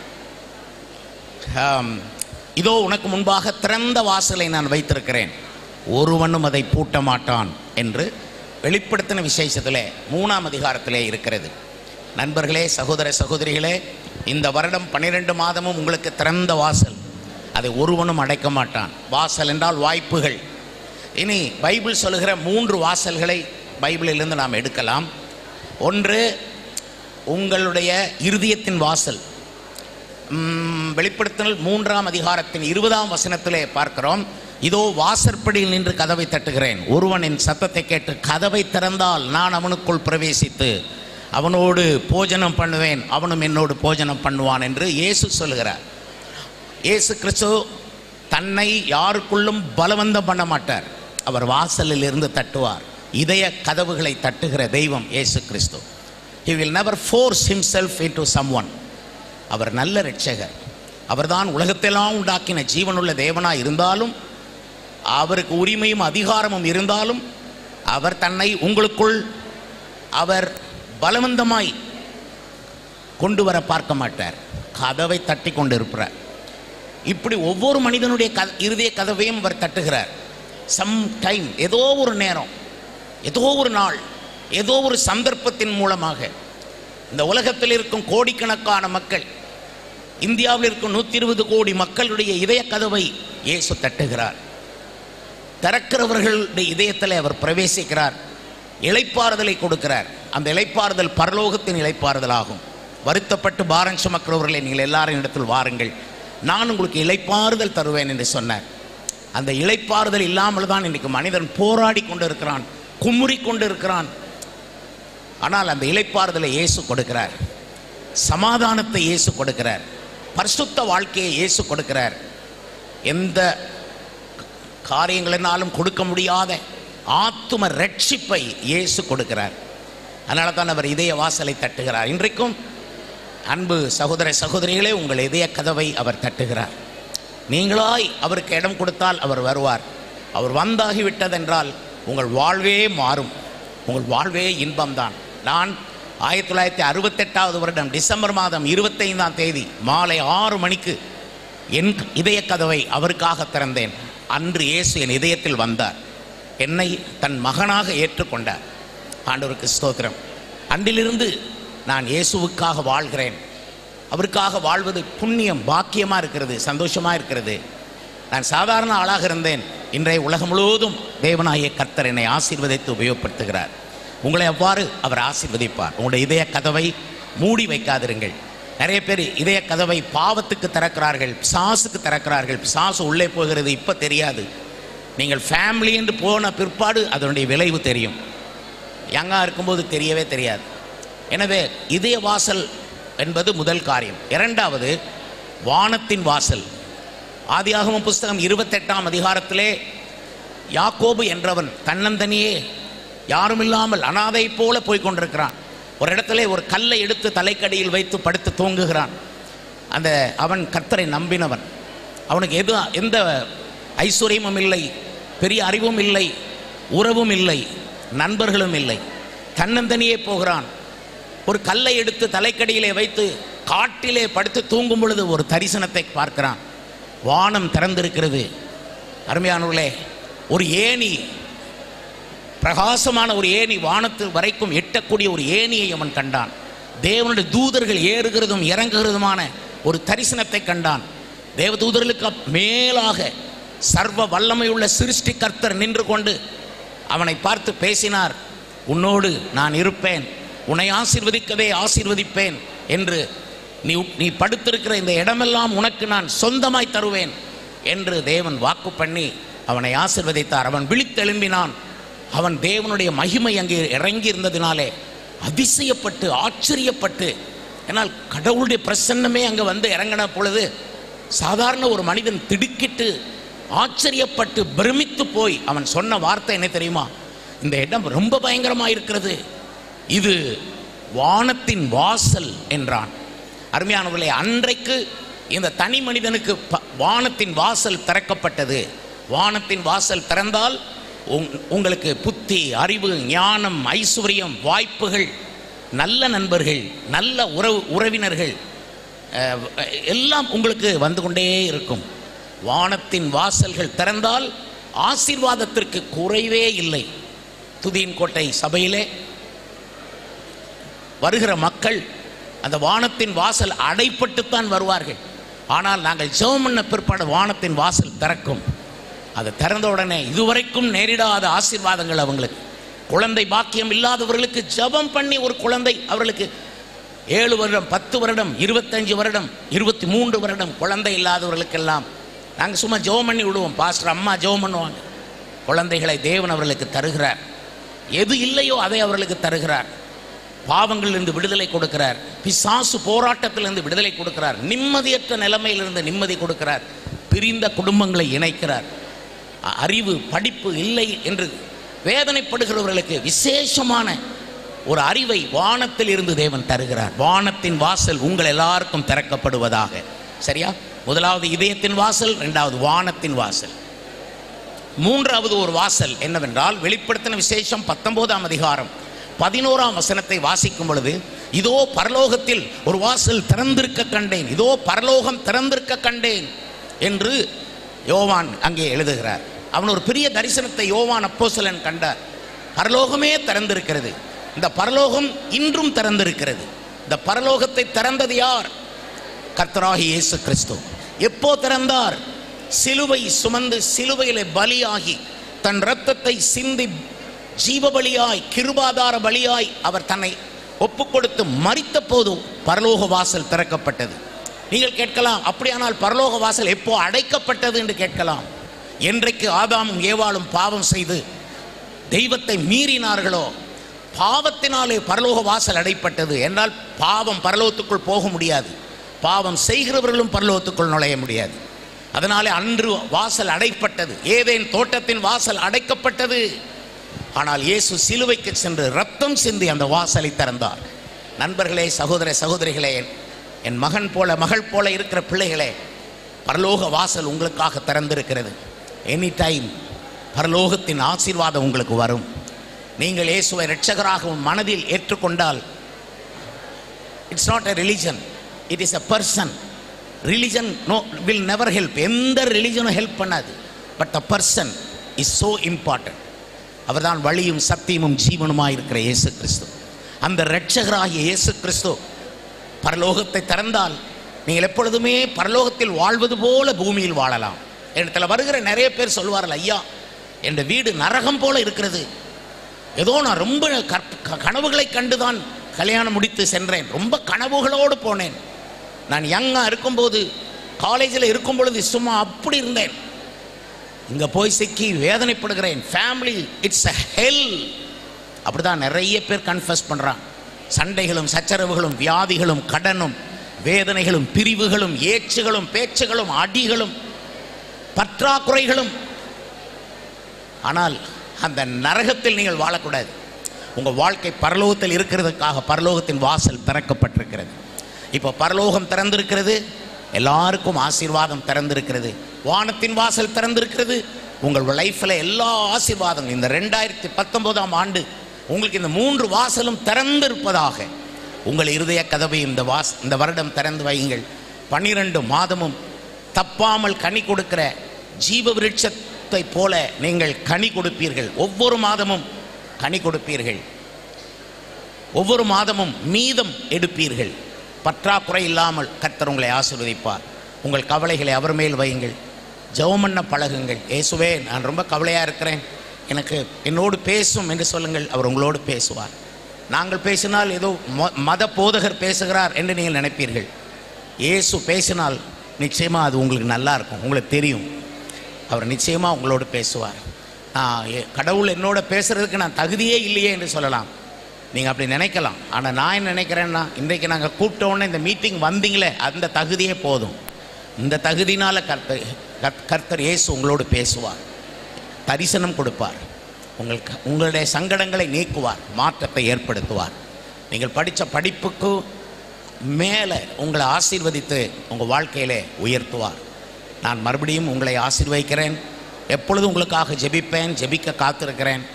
ஆம், இதோ உனக்கு முன்பாக திறந்த வாசலை நான் வைத்திருக்கிறேன் ஒருவனும் அதை பூட்ட மாட்டான் என்று வெளிப்படுத்தின விசேஷத்திலே மூணாம் அதிகாரத்திலே இருக்கிறது நண்பர்களே சகோதர சகோதரிகளே இந்த வருடம் பன்னிரெண்டு மாதமும் உங்களுக்கு திறந்த வாசல் அதை ஒருவனும் அடைக்க மாட்டான் வாசல் என்றால் வாய்ப்புகள் இனி பைபிள் சொல்லுகிற மூன்று வாசல்களை பைபிளிலிருந்து நாம் எடுக்கலாம் ஒன்று உங்களுடைய இருதயத்தின் வாசல் ம், வெளிப்படுத்தல் மூன்றாம் அதிகாரத்தின் இருபதாம் வசனத்திலே பார்க்கிறோம் இதோ வாசற்படியில் நின்று கதவை தட்டுகிறேன் ஒருவனின் சத்தத்தை கேட்டு கதவை திறந்தால் நான் அவனுக்குள் பிரவேசித்து அவனோடு போஜனம் பண்ணுவேன் அவனும் என்னோடு போஜனம் பண்ணுவான் என்று இயேசு சொல்லுகிறார் இயேசு கிறிஸ்து தன்னை யாருக்குள்ளும் பலவந்தம் பண்ண மாட்டார் அவர் வாசலில் இருந்து தட்டுவார் இதய கதவுகளை தட்டுகிற தெய்வம் இயேசு கிறிஸ்து he will never force himself into someone அவர் நல்ல இரட்சகர் அவர்தான் உலகத்தெல்லாம் உண்டாக்கின ஜீவனுள்ள தேவனாய் இருந்தாலும் அவருக்கு உரிமையும் அதிகாரமும் இருந்தாலும் அவர் தன்னை உங்களுக்குள் அவர் பலவந்தமாய் கொண்டு வர பார்க்க மாட்டார் கதவை தட்டி கொண்டு இருப்பார் இப்படி ஒவ்வொரு மனிதனுடைய க இருதய கதவையும் அவர் தட்டுகிறார் சம் டைம் ஏதோ ஒரு நேரம் ஏதோ ஒரு நாள் ஏதோ ஒரு சந்தர்ப்பத்தின் மூலமாக இந்த உலகத்தில் இருக்கும் கோடிக்கணக்கான மக்கள் இந்தியாவில் இருக்கும் நூற்றி இருபது கோடி மக்களுடைய இதய கதவை இயேசு தட்டுகிறார் திறக்கிறவர்களுடைய இதயத்தில் அவர் பிரவேசிக்கிறார் இளைப்பாறுதலை கொடுக்கிறார் அந்த இளைப்பாறுதல் பரலோகத்தின் இளைப்பாறுதல் ஆகும் வருத்தப்பட்டு பாரம் சுமக்கிறவர்களை நீங்கள் எல்லாரும் இடத்தில் வாருங்கள் நான் உங்களுக்கு இளைப்பாறுதல் தருவேன் என்று சொன்னார் அந்த இளைப்பாறுதல் இல்லாமல் தான் இன்னைக்கு மனிதன் போராடி கொண்டு இருக்கிறான் குமுறி கொண்டு இருக்கிறான் ஆனால் அந்த இளைப்பாறுதலை இயேசு கொடுக்கிறார் சமாதானத்தை இயேசு கொடுக்கிறார் பரிசுத்த வாழ்க்கையை இயேசு கொடுக்கிறார் எந்த காரியங்களினாலும் கொடுக்க முடியாத ஆத்தும ரட்சிப்பை இயேசு கொடுக்கிறார் அதனால தான் அவர் இதய வாசலை தட்டுகிறார் இன்றைக்கும் அன்பு சகோதர சகோதரிகளே உங்கள் இதய கதவை அவர் தட்டுகிறார் நீங்களாய் அவருக்கு இடம் கொடுத்தால் அவர் வருவார் அவர் வந்தாகிவிட்டதென்றால் உங்கள் வாழ்வே மாறும் உங்கள் வாழ்வே இன்பம்தான் நான் ஆயிரத்தி தொள்ளாயிரத்தி அறுபத்தெட்டாவது வருடம் டிசம்பர் மாதம் இருபத்தைந்தாம் தேதி மாலை ஆறு மணிக்கு என் இதய கதவை அவருக்காக திறந்தேன் அன்று இயேசு என் இதயத்தில் வந்தார் என்னை தன் மகனாக ஏற்றுக்கொண்டார் ஆண்டவருக்கு ஸ்தோத்திரம் அன்றிலிருந்து நான் இயேசுவுக்காக வாழ்கிறேன் அவருக்காக வாழ்வது புண்ணியம் பாக்கியமாக இருக்கிறது சந்தோஷமாக இருக்கிறது நான் சாதாரண ஆளாக இருந்தேன் இன்றைய உலகம் முழுவதும் தேவனாய கர்த்தர் என்னை ஆசீர்வதித்து உபயோகப்படுத்துகிறார் உங்களை அவ்வாறு அவர் ஆசீர்வதிப்பார் உங்களுடைய இதய கதவை மூடி வைக்காதிருங்கள் நிறைய பேர் இதய கதவை பாவத்துக்கு திறக்கிறார்கள் பிசாசுக்கு திறக்கிறார்கள் பிசாசு உள்ளே போகிறது இப்போ தெரியாது நீங்கள் ஃபேமிலி என்று போன பிற்பாடு அதனுடைய விளைவு தெரியும் யங்காக இருக்கும்போது தெரியவே தெரியாது எனவே இதய வாசல் என்பது முதல் காரியம் இரண்டாவது வானத்தின் வாசல் ஆதியாகமம் புஸ்தகம் இருபத்தெட்டாம் அதிகாரத்திலே யாக்கோபு என்றவன் தன்னந்தனியே யாரும் இல்லாமல் அனாதை போல போய் கொண்டிருக்கிறான் ஒரு இடத்துல ஒரு கல்லை எடுத்து தலைக்கடியில் வைத்து படுத்து தூங்குகிறான் அந்த அவன் கர்த்தரை நம்பினவன் அவனுக்கு எது எந்த ஐஸ்வர்யமும் இல்லை பெரிய அறிவும் இல்லை உறவும் இல்லை நண்பர்களும் இல்லை தன்னந்தனியே போகிறான் ஒரு கல்லை எடுத்து தலைக்கடியிலே வைத்து காட்டிலே படுத்து தூங்கும் பொழுது ஒரு தரிசனத்தை பார்க்கிறான் வானம் திறந்திருக்கிறது அருமையானவர்களே ஒரு ஏணி பிரகாசமான ஒரு ஏணி வானத்து வரைக்கும் எட்டக்கூடிய ஒரு ஏணியை அவன் கண்டான் தேவனுடைய தூதர்கள் ஏறுகிறதும் இறங்குகிறதுமான ஒரு தரிசனத்தை கண்டான் தேவதூதர்களுக்கு அப்- மேலாக சர்வ வல்லமையுள்ள சிருஷ்டி கர்த்தர் நின்று கொண்டு அவனை பார்த்து பேசினார் உன்னோடு நான் இருப்பேன் உன்னை ஆசீர்வதிக்கவே ஆசீர்வதிப்பேன் என்று நீ நீ படுத்திருக்கிற இந்த இடமெல்லாம் உனக்கு நான் சொந்தமாய் தருவேன் என்று தேவன் வாக்கு பண்ணி அவனை ஆசீர்வதித்தார் அவன் விழித்தெழும்பினான் அவன் தேவனுடைய மகிமை அங்கே இறங்கி இருந்ததினாலே அதிசயப்பட்டு ஆச்சரியப்பட்டு ஏன்னால் கடவுளுடைய பிரசன்னமே அங்கே வந்து இறங்கின பொழுது சாதாரண ஒரு மனிதன் திடுக்கிட்டு ஆச்சரியப்பட்டு பிரமித்து போய் அவன் சொன்ன வார்த்தை என்ன தெரியுமா இந்த இடம் ரொம்ப பயங்கரமாக இருக்கிறது இது வானத்தின் வாசல் என்றான் அருமையானவர்களே அன்றைக்கு இந்த தனி மனிதனுக்கு ப- வானத்தின் வாசல் திறக்கப்பட்டது வானத்தின் வாசல் திறந்தால் உங்- உங்களுக்கு புத்தி அறிவு ஞானம் ஐஸ்வர்யம் வாய்ப்புகள் நல்ல நண்பர்கள் நல்ல உறவு உறவினர்கள் அஹ், எல்லாம் உங்களுக்கு வந்து கொண்டே இருக்கும் வானத்தின் வாசல்கள் திறந்தால் ஆசீர்வாதத்திற்கு குறைவே இல்லை துதியின் கோட்டை சபையிலே வருகிற மக்கள் அந்த வானத்தின் வாசல் அடைப்பட்டுத்தான் வருவார்கள் ஆனால் நாங்கள் ஜெபம் பண்ண பிற்பாடு வானத்தின் வாசல் திறக்கும் அது திறந்த உடனே இதுவரைக்கும் நேரிடாத ஆசீர்வாதங்கள் அவங்களுக்கு குழந்தை பாக்கியம் இல்லாதவர்களுக்கு ஜெபம் பண்ணி ஒரு குழந்தை அவர்களுக்கு ஏழு வருடம் பத்து வருடம் இருபத்தஞ்சு வருடம் இருபத்தி மூன்று வருடம் குழந்தை இல்லாதவர்களுக்கெல்லாம் நாங்கள் சும்மா ஜெபம் பண்ணி விடுவோம் பாஸ்டர் அம்மா ஜெபம் பண்ணுவாங்க குழந்தைகளை தேவன் அவர்களுக்கு தருகிறார் எது இல்லையோ அதை அவர்களுக்கு தருகிறார் பாவங்களிலிருந்து விடுதலை கொடுக்கிறார் பிசாசு போராட்டத்திலிருந்து விடுதலை கொடுக்கிறார் நிம்மதியற்ற நிலைமையிலிருந்து நிம்மதி கொடுக்கிறார் பிரிந்த குடும்பங்களை இணைக்கிறார் அ- அறிவு படிப்பு இல்லை என்று வேதனைப்படுகிறவர்களுக்கு விசேஷமான ஒரு அறிவை வானத்தில் இருந்து தேவன் தருகிறார் வானத்தின் வாசல் உங்கள் எல்லாருக்கும் திறக்கப்படுவதாக சரியா முதலாவது இதயத்தின் வாசல் இரண்டாவது வானத்தின் வாசல் மூன்றாவது ஒரு வாசல் என்னவென்றால் வெளிப்படுத்தின விசேஷம் பத்தொன்பதாம் அதிகாரம் பதினோராம் வசனத்தை வாசிக்கும் பொழுது இதோ பரலோகத்தில் ஒரு வாசல் திறந்திருக்க கண்டேன் இதோ பரலோகம் திறந்திருக்க கண்டேன் என்று யோவான் அங்கே எழுதுகிறார் அவன் ஒரு பெரிய தரிசனத்தை யோவான் அப்போஸ்தலன் கண்டார் பரலோகமே திறந்திருக்கிறது இந்த பரலோகம் இன்றும் திறந்திருக்கிறது இந்த பரலோகத்தை திறந்தது யார் கர்த்தராகி இயேசு கிறிஸ்து எப்போ திறந்தார் சிலுவை சுமந்து சிலுவையிலே பலியாகி தன் இரத்தத்தை சிந்தி ஜீவ பலியாய் கிருபாதார பலியாய் அவர் தன்னை ஒப்பு கொடுத்து மறித்த போது பரலோக வாசல் திறக்கப்பட்டது நீங்கள் கேட்கலாம் அப்படியானால் பரலோக வாசல் எப்போ அடைக்கப்பட்டது என்று கேட்கலாம் என்றைக்கு ஆதாமும் ஏவாளும் பாவம் செய்து தெய்வத்தை மீறினார்களோ பாவத்தினாலே பரலோக வாசல் அடைப்பட்டது என்றால் பாவம் பரலோகத்துக்குள் போக முடியாது பாவம் செய்கிறவர்களும் பரலோகத்துக்குள் நுழைய முடியாது அதனாலே அன்று வாசல் அடைப்பட்டது ஏதேன் தோட்டத்தின் வாசல் அடைக்கப்பட்டது ஆனால் இயேசு சிலுவைக்கு சென்று ரத்தம் சிந்தி அந்த வாசலை திறந்தார் நண்பர்களே சகோதர சகோதரிகளே என் மகன் போல மகள் போல இருக்கிற பிள்ளைகளே பரலோக வாசல் உங்களுக்காக திறந்திருக்கிறது எனி டைம் பரலோகத்தின் ஆசீர்வாதம் உங்களுக்கு வரும் நீங்கள் இயேசுவை இரட்சகராகவும் மனதில் ஏற்றுக்கொண்டால் it's not a religion it is a person religion no will never help எந்த ரிலிஜனும் ஹெல்ப் பண்ணாது but a person is so important அவர்தான் வழியும் சத்தியமும் ஜீவனுமாய் இருக்கிற இயேசு கிறிஸ்து அந்த இரட்சகராகிய இயேசு கிறிஸ்து பரலோகத்தை திறந்தால் நீங்கள் எப்பொழுதுமே பரலோகத்தில் வாழ்வது போல பூமியில் வாழலாம் இடத்துல வருகிற நிறைய பேர் சொல்வார்கள் ஐயா என் வீடு நரகம் போல இருக்கிறது ஏதோ நான் ரொம்ப கற்ப- க- கனவுகளை கண்டுதான் கல்யாணம் முடித்து சென்றேன் ரொம்ப கனவுகளோடு போனேன் நான் யங்காக இருக்கும்போது காலேஜில் இருக்கும் பொழுது சும்மா அப்படி இருந்தேன் இங்கே போய் சிக்கி வேதனைப்படுகிறேன் ஃபேமிலி இட்ஸ் அ ஹெல் அப்படிதான் நிறைய பேர் கன்ஃபஸ் பண்ணுறான் சண்டைகளும் சச்சரவுகளும் வியாதிகளும் கடனும் வேதனைகளும் பிரிவுகளும் ஏச்சுகளும் பேச்சுகளும் அடிகளும் பற்றாக்குறைகளும் ஆனால் அந்த நரகத்தில் நீங்கள் வாழக்கூடாது உங்கள் வாழ்க்கை பரலோகத்தில் இருக்கிறதுக்காக பரலோகத்தின் வாசல் திறக்கப்பட்டிருக்கிறது இப்போ பரலோகம் திறந்திருக்கிறது எல்லாருக்கும் ஆசீர்வாதம் திறந்திருக்கிறது வானத்தின் வாசல் திறந்திருக்கிறது உங்கள் லைஃப்பில் எல்லா ஆசீர்வாதம் இந்த ரெண்டாயிரத்தி பத்தொன்பதாம் ஆண்டு உங்களுக்கு இந்த மூன்று வாசலும் திறந்திருப்பதாக உங்கள் இருதய கதவை இந்த வாஸ் இந்த வருடம் திறந்து வையுங்கள் பன்னிரண்டு மாதமும் தப்பாமல் கனி கொடுக்கிற ஜீவ விருட்சத்தை போல நீங்கள் கனி கொடுப்பீர்கள் ஒவ்வொரு மாதமும் கனி கொடுப்பீர்கள் ஒவ்வொரு மாதமும் மீதம் எடுப்பீர்கள் பற்றாக்குறை இல்லாமல் கர்த்தர் உங்களை ஆசீர்வதிப்பார் உங்கள் கவலைகளை அவர் மேல் வையுங்கள் ஜெபமண்ண பழகுங்கள் இயேசுவே நான் ரொம்ப கவலையாக இருக்கிறேன் எனக்கு என்னோடு பேசும் என்று சொல்லுங்கள் அவர் உங்களோடு பேசுவார் நாங்கள் பேசினால் ஏதோ ம- மத போதகர் பேசுகிறார் என்று நீங்கள் நினைப்பீர்கள் இயேசு பேசினால் நிச்சயமாக அது உங்களுக்கு நல்லா இருக்கும் உங்களுக்கு தெரியும் அவர் நிச்சயமாக உங்களோடு பேசுவார் நான் எ- கடவுள் என்னோட பேசுறதுக்கு நான் தகுதியே இல்லையே என்று சொல்லலாம் நீங்கள் அப்படி நினைக்கலாம் ஆனால் நான் என்ன நினைக்கிறேன்னா இன்றைக்கு நாங்கள் கூப்பிட்ட உடனே இந்த மீட்டிங் வந்தீங்களே அந்த தகுதியே போதும் இந்த தகுதினால கர்த்தர் கர்த்- கர்த்தர் இயேசு உங்களோடு பேசுவார் தரிசனம் கொடுப்பார் உங்களுக்கு உங்களுடைய சங்கடங்களை நீக்குவார் மாற்றத்தை ஏற்படுத்துவார் நீங்கள் படித்த படிப்புக்கு மேலே உங்களை ஆசீர்வதித்து உங்கள் வாழ்க்கையிலே உயர்த்துவார் நான் மறுபடியும் உங்களை ஆசீர்வதிக்கிறேன் எப்பொழுதும் உங்களுக்காக ஜெபிப்பேன் ஜெபிக்க காத்திருக்கிறேன்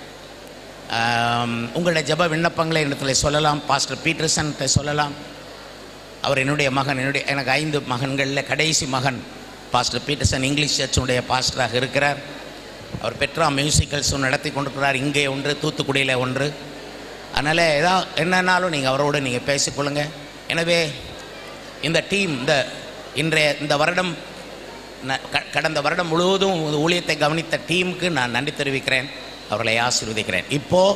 ஆம், உங்களுடைய ஜெப விண்ணப்பங்களை இடத்துல சொல்லலாம் பாஸ்டர் பீட்டர்சன் சொல்லலாம் அவர் என்னுடைய மகன் என்னுடைய எனக்கு ஐந்து மகன்களில் கடைசி மகன் பாஸ்டர் பீட்டர்சன் இங்கிலீஷ் சர்ச்சினுடைய பாஸ்டராக இருக்கிறார் அவர் பெட்ரா மியூசிக்கல்ஸும் நடத்தி கொண்டிருக்கிறார் இங்கே ஒன்று தூத்துக்குடியில் ஒன்று அதனால் ஏதா என்னன்னாலும் நீங்கள் அவரோடு நீங்கள் பேசிக்கொள்ளுங்க எனவே இந்த டீம் இந்த இன்றைய இந்த வருடம் ந- க- கடந்த வருடம் முழுவதும் இந்த ஊழியத்தை கவனித்த டீமுக்கு நான் நன்றி தெரிவிக்கிறேன் அவர்களை ஆசீர்வதிக்கிறேன்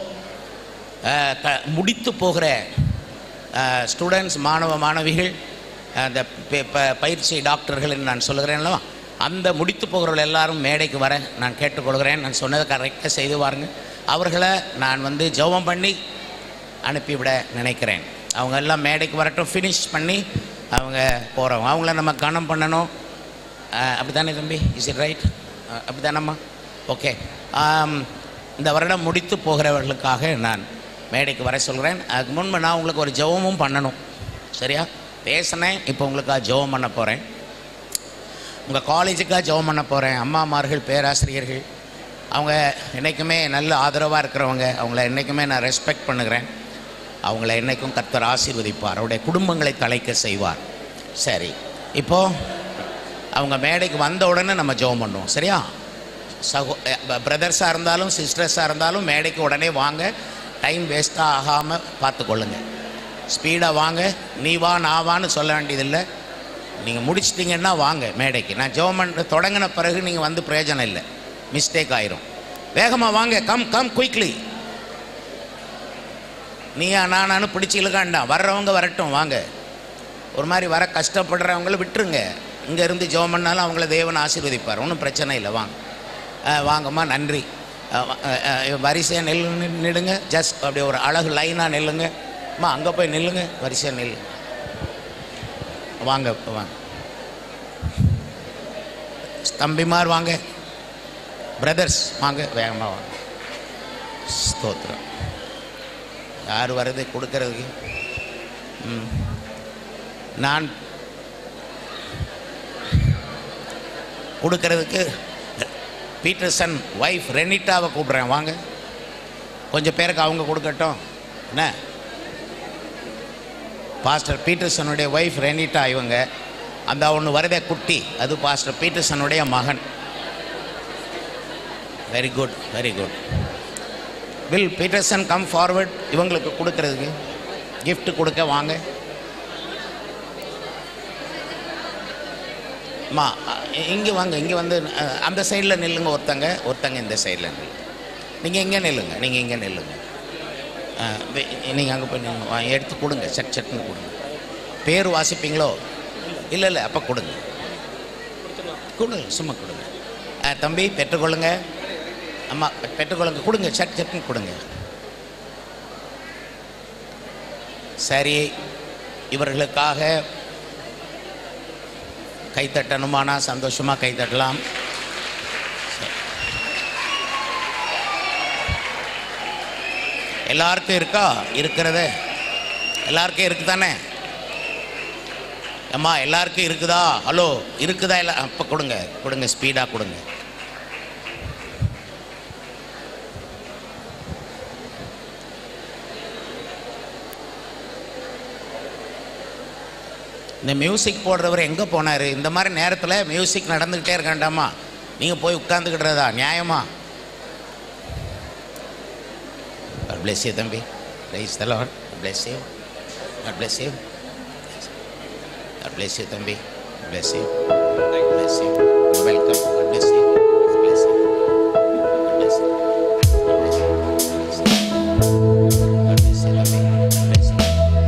இப்போது க முடித்து போகிற ஸ்டூடெண்ட்ஸ் மாணவ மாணவிகள் அந்த ப- ப- பயிற்சி டாக்டர்கள் என்று நான் சொல்லுகிறேன் அல்லவா அந்த முடித்து போகிறவர்கள் எல்லாரும் மேடைக்கு வர நான் கேட்டுக்கொள்கிறேன் நான் சொன்னதை கரெக்டாக செய்து பாருங்க அவர்களை நான் வந்து ஜெபம் பண்ணி அனுப்பிவிட நினைக்கிறேன் அவங்க எல்லாம் மேடைக்கு வரட்டும் ஃபினிஷ் பண்ணி அவங்க போகிறவங்க அவங்கள நம்ம கனம் பண்ணணும் அப்படி தானே தம்பி இஸ் இட் ரைட் அப்படி தானம்மா ஓகே இந்த வருடம் முடித்து போகிறவர்களுக்காக நான் மேடைக்கு வர சொல்கிறேன் அதுக்கு முன்பு நான் உங்களுக்கு ஒரு ஜெபமும் பண்ணணும் சரியா பேசினேன் இப்போ உங்களுக்காக ஜெபம் பண்ண போகிறேன் உங்கள் காலேஜுக்காக ஜெபம் பண்ண போகிறேன் அம்மாமார்கள் பேராசிரியர்கள் அவங்க என்றைக்குமே நல்ல ஆதரவாக இருக்கிறவங்க அவங்கள என்றைக்குமே நான் ரெஸ்பெக்ட் பண்ணுகிறேன் அவங்கள என்றைக்கும் கர்த்தர் ஆசீர்வதிப்பார் அவருடைய குடும்பங்களை தலைக்க செய்வார் சரி இப்போது அவங்க மேடைக்கு வந்த உடனே நம்ம ஜெபம் பண்ணுவோம் சரியா சகோ பிரதர்ஸாக இருந்தாலும் சிஸ்டர்ஸாக இருந்தாலும் மேடைக்கு உடனே வாங்க டைம் வேஸ்ட்டாக ஆகாமல் பார்த்துக்கொள்ளுங்க ஸ்பீடாக வாங்க நீ வா நான் வான்னு சொல்ல வேண்டியதில்லை நீங்கள் முடிச்சிட்டிங்கன்னா வாங்க மேடைக்கு நான் ஜெபம் பண்ண தொடங்கின பிறகு நீங்கள் வந்து பிரயோஜனம் இல்லை மிஸ்டேக் ஆயிரும் வேகமாக வாங்க கம் கம் குயிக்லி நீயா நானானு பிடிச்சி இழுக்காண்டாம் வர்றவங்க வரட்டும் வாங்க ஒரு மாதிரி வர கஷ்டப்படுறவங்கள விட்டுருங்க இங்கே இருந்து ஜெபம் பண்ணாலும் அவங்கள தேவன் ஆசீர்வதிப்பார் ஒன்றும் பிரச்சனை இல்லை வாங்க அஹ் வாங்கம்மா நன்றி அஹ் வ- அஹ் அஹ் வரிசையாக நெல் நில்லுங்க ஜஸ்ட் அப்படியே ஒரு அழகு லைனாக நில்லுங்க அம்மா அங்கே போய் நில்லுங்க வரிசையாக நில்லு வாங்க வாங்க தம்பிமார் வாங்க பிரதர்ஸ் வாங்க வேகமாக வாங்க ஸ்தோத்திரம் யார் வருது கொடுக்கறதுக்கு ம். நான் கொடுக்கறதுக்கு பீட்டர்சன் ஒய்ஃப் ரெனிட்டாவை கூப்பிட்றேன் வாங்க கொஞ்சம் பேருக்கு அவங்க கொடுக்கட்டும் என்ன பாஸ்டர் பீட்டர்சனுடைய ஒய்ஃப் ரெனிட்டா இவங்க அந்த ஒன்று வருதே குட்டி அது பாஸ்டர் பீட்டர்சனுடைய மகன் very good very good will Peterson come forward இவங்களுக்கு கொடுக்கறதுக்கு gift கொடுக்க வாங்க அம்மா இங்கே வாங்க இங்கே வந்து அஹ், அந்த சைடில் நில்லுங்க ஒருத்தங்க ஒருத்தங்க இந்த சைடில் நில்லுங்க நீங்கள் இங்கே நில்லுங்க நீங்கள் இங்கே நில்லுங்க நீங்கள் அங்கே போய் நில்லுங்க வா- எடுத்து கொடுங்க சட் சட்னு கொடுங்க பேர் வாசிப்பீங்களோ இல்லை இல்லை அப்போ கொடுங்க கொடுங்க சும்மா கொடுங்க அஹ், தம்பி பெற்றுக்கொள்ளுங்க அம்மா பெற்றுக்கொள்ளுங்க கொடுங்க சட் சட்னு கொடுங்க சரி இவர்களுக்காக கைத்தட்டணுமானா சந்தோஷமாக கைத்தட்டலாம் எல்லாருக்கும் இருக்கா இருக்கிறத எல்லாருக்கும் இருக்கு தானே அம்மா எல்லாருக்கும் இருக்குதா ஹலோ இருக்குதா இல்லை அப்போ கொடுங்க கொடுங்க ஸ்பீடாக கொடுங்க இந்த மியூசிக் போடுறவர் எங்கே போனார் இந்த மாதிரி நேரத்தில் மியூசிக் நடந்துக்கிட்டே இருக்காண்டாமா நீங்கள் போய் உட்காந்துக்கிட்டுறதா நியாயமா God bless you தம்பி Praise the Lord God bless you God bless you God bless you தம்பி God bless you God bless you You're welcome God bless you God bless you God bless you God bless you தம்பி God bless you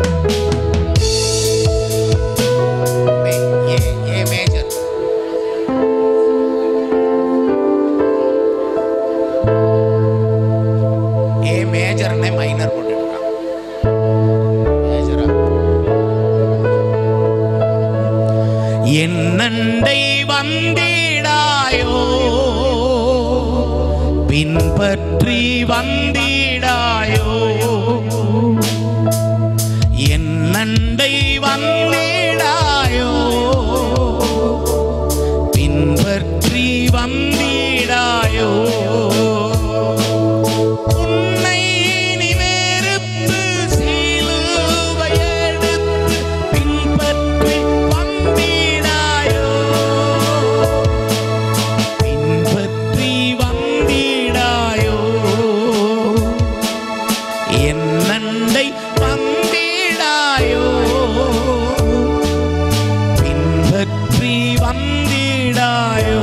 A, A major. A மேஜர்னே minor போட்டுருக்கான் மேஜரா என்னண்டை வந்திடாயோ பின்பற்றி வந்திடாயோ என்னண்டை வந்திடாயோ பின்பற்றி வந்திடாயோ உன்னை நீ வெறுத்து சிலுவை எடுத்து பின்பற்றி வந்திடாயோ பின்பற்றி வந்திடாயோ என்னண்டை வந்திடாயோ பின்பற்றி வந்திடாயோ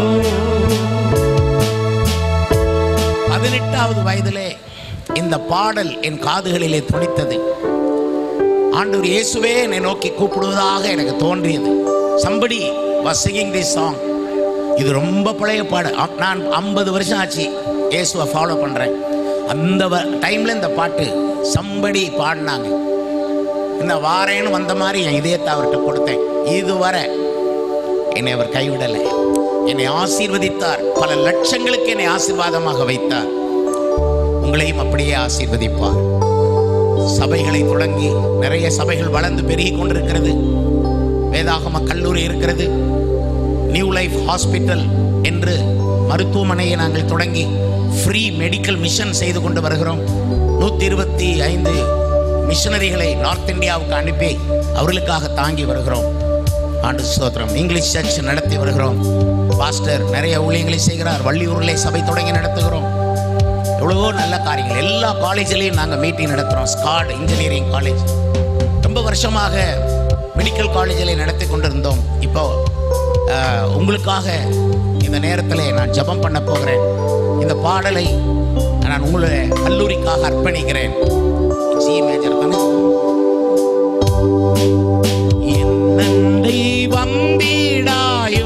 பதினெட்டாவது வயதிலே இந்த பாடல் என் காதுகளிலே துணித்தது ஆண்டவர் இயேசுவே என்னை நோக்கி கூப்பிடுவதாக எனக்கு தோன்றியது somebody was singing this song இது ரொம்ப பழைய பாடல் அ- நான் ஐம்பது வருஷம் ஆச்சு இயேசுவை ஃபாலோ பண்ணுறேன் அந்த டைமில் இந்த பாட்டு சம்படி பாடினாங்க இந்த வாரேன்னு வந்த மாதிரி என் இதயத்தை அவர்கிட்ட கொடுத்தேன் இதுவரை என்னை அவர் கைவிடலை என்னை ஆசீர்வதித்தார் பல லட்சங்களுக்கு என்னை ஆசீர்வாதமாக வைத்தார் உங்களையும் அப்படியே ஆசீர்வதிப்பார் சபைகளை தொடங்கி நிறைய சபைகள் வளர்ந்து பெருகி கொண்டிருக்கிறது வேதாகம கல்லூரி இருக்கிறது நியூ லைஃப் ஹாஸ்பிட்டல் என்று மருத்துவமனையை நாங்கள் தொடங்கி ஃப்ரீ மெடிக்கல் மிஷன் செய்து கொண்டு வருகிறோம் நூற்றி இருபத்தி ஐந்து மிஷனரிகளை நார்த் இந்தியாவுக்கு அனுப்பி அவர்களுக்காக தாங்கி வருகிறோம் ஆண்டு ஸ்தோத்திரம் இங்கிலீஷ் சர்ச் நடத்தி வருகிறோம் பாஸ்டர் நிறைய ஊழியங்களை செய்கிறார் வள்ளியூரிலே சபை தொடங்கி நடத்துகிறோம் எவ்வளவோ நல்ல காரியங்கள் எல்லா காலேஜ்லேயும் நாங்கள் மீட்டிங் நடத்துகிறோம் ஸ்காட் இன்ஜினியரிங் காலேஜ் ரொம்ப வருஷமாக மெடிக்கல் காலேஜில் நடத்தி கொண்டிருந்தோம் இப்போ அஹ், உங்களுக்காக இந்த நேரத்தில் நான் ஜெபம் பண்ண போகிறேன் இந்த பாடலை நான் உங்களுடைய கல்லூரிக்காக அர்ப்பணிக்கிறேன் ஜி மேஜர் தானே என் நன்றி வந்திடாயோ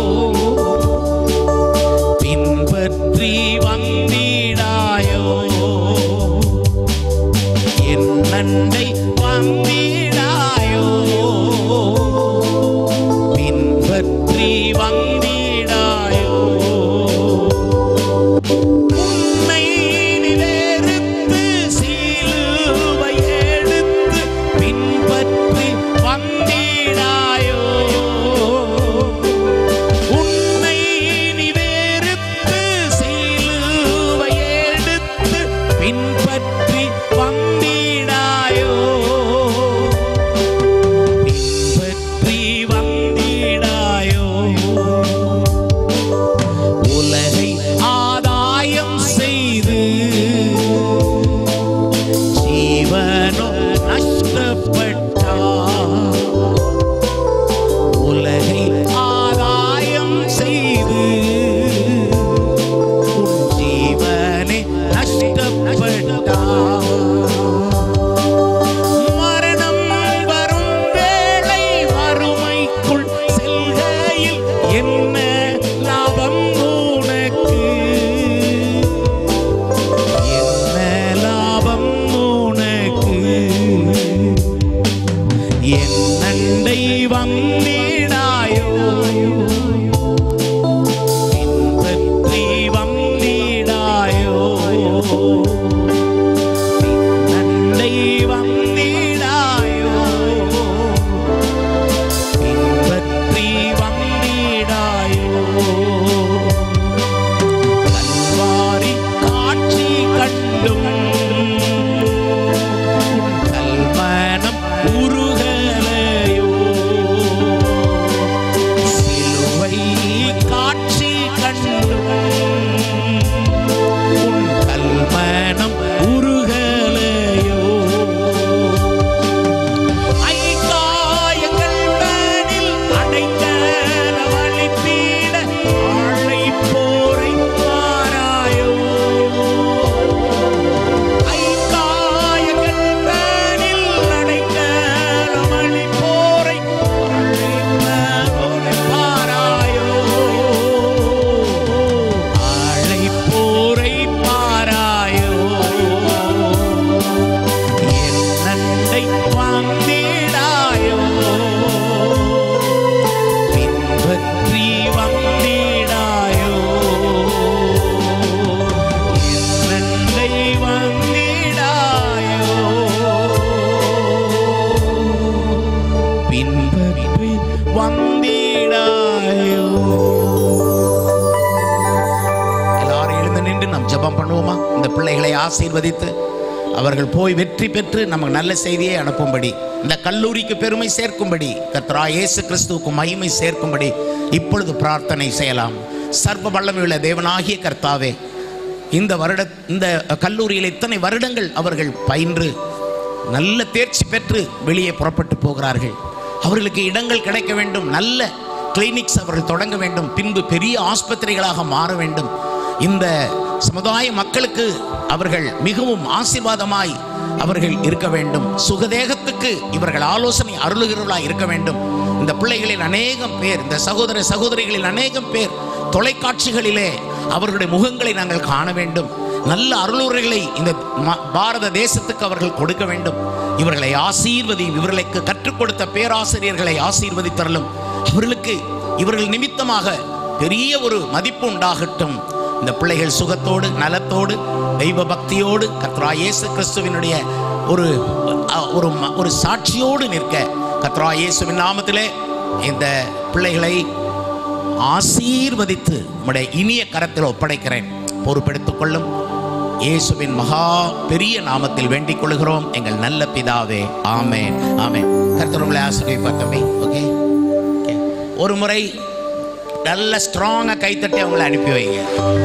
பின்பற்றி வந்திடாயோ என் நண்டை வந்திடாயோ பின்பற்றி வந்திடாயோ உன்னை நிவேறுத்து சிலுவை எடுத்து பின்பற்றி வந்திடாயோ உன்னை நிவேறுத்து சிலுவை எடுத்து பின்பற்றி வந்திடாயோ பின்பற்றி வந்திடாயோ உலகை ஆதாயம் செய்து ஜீவனோ நஷ்டப்பட்டா உலகை ஆதாயம் செய்து உன் ஜீவனை நஷ்டப்பட்டா மரணம் வரும் வேளை வறுமைக்குள் செல்கையில் என்ன லாபம் உனக்கு என்ன லாபம் உனக்கு என் நண்டை வந்திடாயோ பின்பற்றி வந்திடாயோ நண்டை வந்திடாயோ பின்பற்றி வந்திடாயோ கல்வாரி காட்சி கண்டும் கல்மனம் உருகலையோ சிலுவை காட்சி கண்டும் உன் கல்மனம் உருகலையோ ஐகாயங்கள் மேனில் அடைக்கல வழித்தீட ஆளை போரை பாராயோ ஐகாயங்கள் மேனில் அடைக்கல வழி போரை ஆளை பாராயோ ஆளை போரை பாராயோ என் நண்டை வந்திடாயோ பின்பற்றி வந்திடாயோ என் நண்டை வந்திடாயோ பின்பற்றி வந்திடாயோ எல்லாரும் எழுந்து நின்று நாம் ஜெபம் பண்ணுவோமா இந்த பிள்ளைகளை ஆசீர்வதித்து அவர்கள் போய் வெற்றி பெற்று நமக்கு நல்ல செய்தியை அனுப்பும்படி இந்த கல்லூரிக்கு பெருமை சேர்க்கும்படி கர்த்தரா இயேசு கிறிஸ்துவுக்கு மகிமை சேர்க்கும்படி இப்பொழுது பிரார்த்தனை செய்யலாம் சர்வ வல்லமையுள்ள தேவனாகிய கர்த்தாவே இந்த வருட இந்த கல்லூரியில் இத்தனை வருடங்கள் அவர்கள் பயின்று நல்ல தேர்ச்சி பெற்று வெளியே புறப்பட்டு போகிறார்கள் அவர்களுக்கு இடங்கள் கிடைக்க வேண்டும் நல்ல கிளினிக்ஸ் அவர்கள் தொடங்க வேண்டும் பின்பு பெரிய ஆஸ்பத்திரிகளாக மாற வேண்டும் இந்த சமுதாய மக்களுக்கு அவர்கள் மிகவும் ஆசீர்வாதமாய் அவர்கள் இருக்க வேண்டும் சுகதேகத்துக்கு இவர்கள் ஆலோசனை அருளுகிறவர்களாய் இருக்க வேண்டும் இந்த பிள்ளைகளில் அநேகம் பேர் இந்த சகோதர சகோதரிகளில் அநேகம் பேர் தொலைக்காட்சிகளிலே அவர்களுடைய முகங்களை நாங்கள் காண வேண்டும் நல்ல அருளுரைகளை இந்த ம- பாரத தேசத்துக்கு அவர்கள் கொடுக்க வேண்டும் இவர்களை ஆசீர்வதி இவர்களுக்கு கற்றுக் கொடுத்த பேராசிரியர்களை ஆசீர்வதித்தரலும் அவர்களுக்கு இவர்கள் நிமித்தமாக பெரிய ஒரு மதிப்பு உண்டாகட்டும் இந்த பிள்ளைகள் சுகத்தோடு நலத்தோடு தெய்வ பக்தியோடு கத்ரா இயேசு கிறிஸ்துவினுடைய ஒரு அ- ஒரு ம- ஒரு சாட்சியோடு நிற்க கத்ரா இயேசுவின் நாமத்திலே இந்த பிள்ளைகளை ஆசீர்வதித்து உம்முடைய இனிய கரத்தில் ஒப்படைக்கிறேன் பொறுப்பெடுத்துக் கொள்ளும் இயேசுவின் மகா பெரிய நாமத்தில் வேண்டிக் கொள்கிறோம் எங்கள் நல்ல பிதாவே ஆமென் ஆமென் கர்த்தர் உங்களை ஆசீர்வதிப்பார் தம்பி ஓகே ஒரு முறை நல்ல ஸ்ட்ராங்கா கைத்தட்டி அவங்களை அனுப்பி வைங்க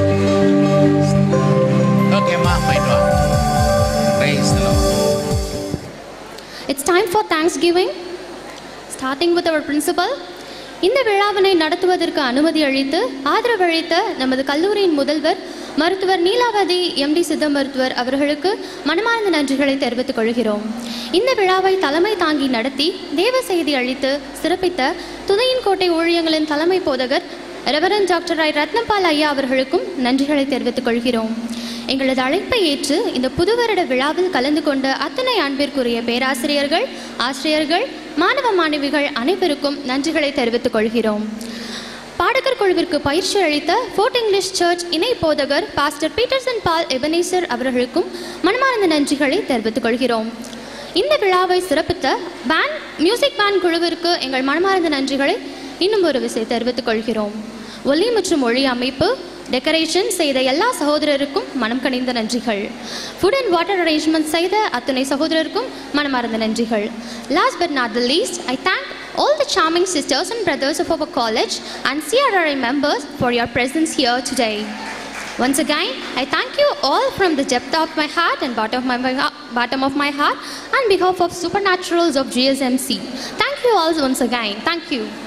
ஓகேம்மா போயிட்டு வா Praise the Lord. It's time for Thanksgiving, starting with our principal. இந்த விழாவினை நடத்துவதற்கு அனுமதி அளித்து ஆதரவளித்த நமது கல்லூரியின் முதல்வர் மருத்துவர் நீலாவதி எம்டி சித்த மருத்துவர் அவர்களுக்கு மனமார்ந்த நன்றிகளை தெரிவித்துக் கொள்கிறோம் இந்த விழாவை தலைமை தாங்கி நடத்தி தேவ செய்தி அளித்து சிறப்பித்த துணையின் கோட்டை ஊழியங்களின் தலைமை போதகர் ரெவரன் டாக்டர் ஐ ரத்னபால் ஐயா அவர்களுக்கும் நன்றிகளை தெரிவித்துக் கொள்கிறோம் எங்களது அழைப்பை ஏற்று இந்த புது வருட விழாவில் கலந்து கொண்ட அத்தனை அன்பிற்குரிய பேராசிரியர்கள் ஆசிரியர்கள் மாணவ மாணவிகள் அனைவருக்கும் நன்றிகளை தெரிவித்துக் கொள்கிறோம் பாடகர் குழுவிற்கு பயிற்சி அளித்த ஃபோர்ட் இங்கிலீஷ் சர்ச் இணை போதகர் பாஸ்டர் பீட்டர்சன் பால் எபனேசர் அவர்களுக்கும் மனமார்ந்த நன்றிகளை தெரிவித்துக் கொள்கிறோம் இந்த விழாவை சிறப்பித்த பேண்ட் மியூசிக் பேண்ட் குழுவிற்கு எங்கள் மனமார்ந்த நன்றிகளை இன்னும் ஒரு விசை தெரிவித்துக் கொள்கிறோம் ஒலி மற்றும் ஒளி அமைப்பு டெக்கரேஷன் செய்த எல்லா சகோதரருக்கும் மனம் கனிந்த நன்றிகள் ஃபுட் அண்ட் வாட்டர் அரேஞ்ச்மெண்ட் செய்த அத்தனை சகோதரருக்கும் மனமார்ந்த நன்றிகள் last but not the least I thank all the charming sisters and brothers of our college and CRRI members for your presence here today. Once again, I thank you all from the depth of my heart and bottom of my, bottom of my heart on behalf of Supernaturals of GSMC. Thank you all once again. Thank you.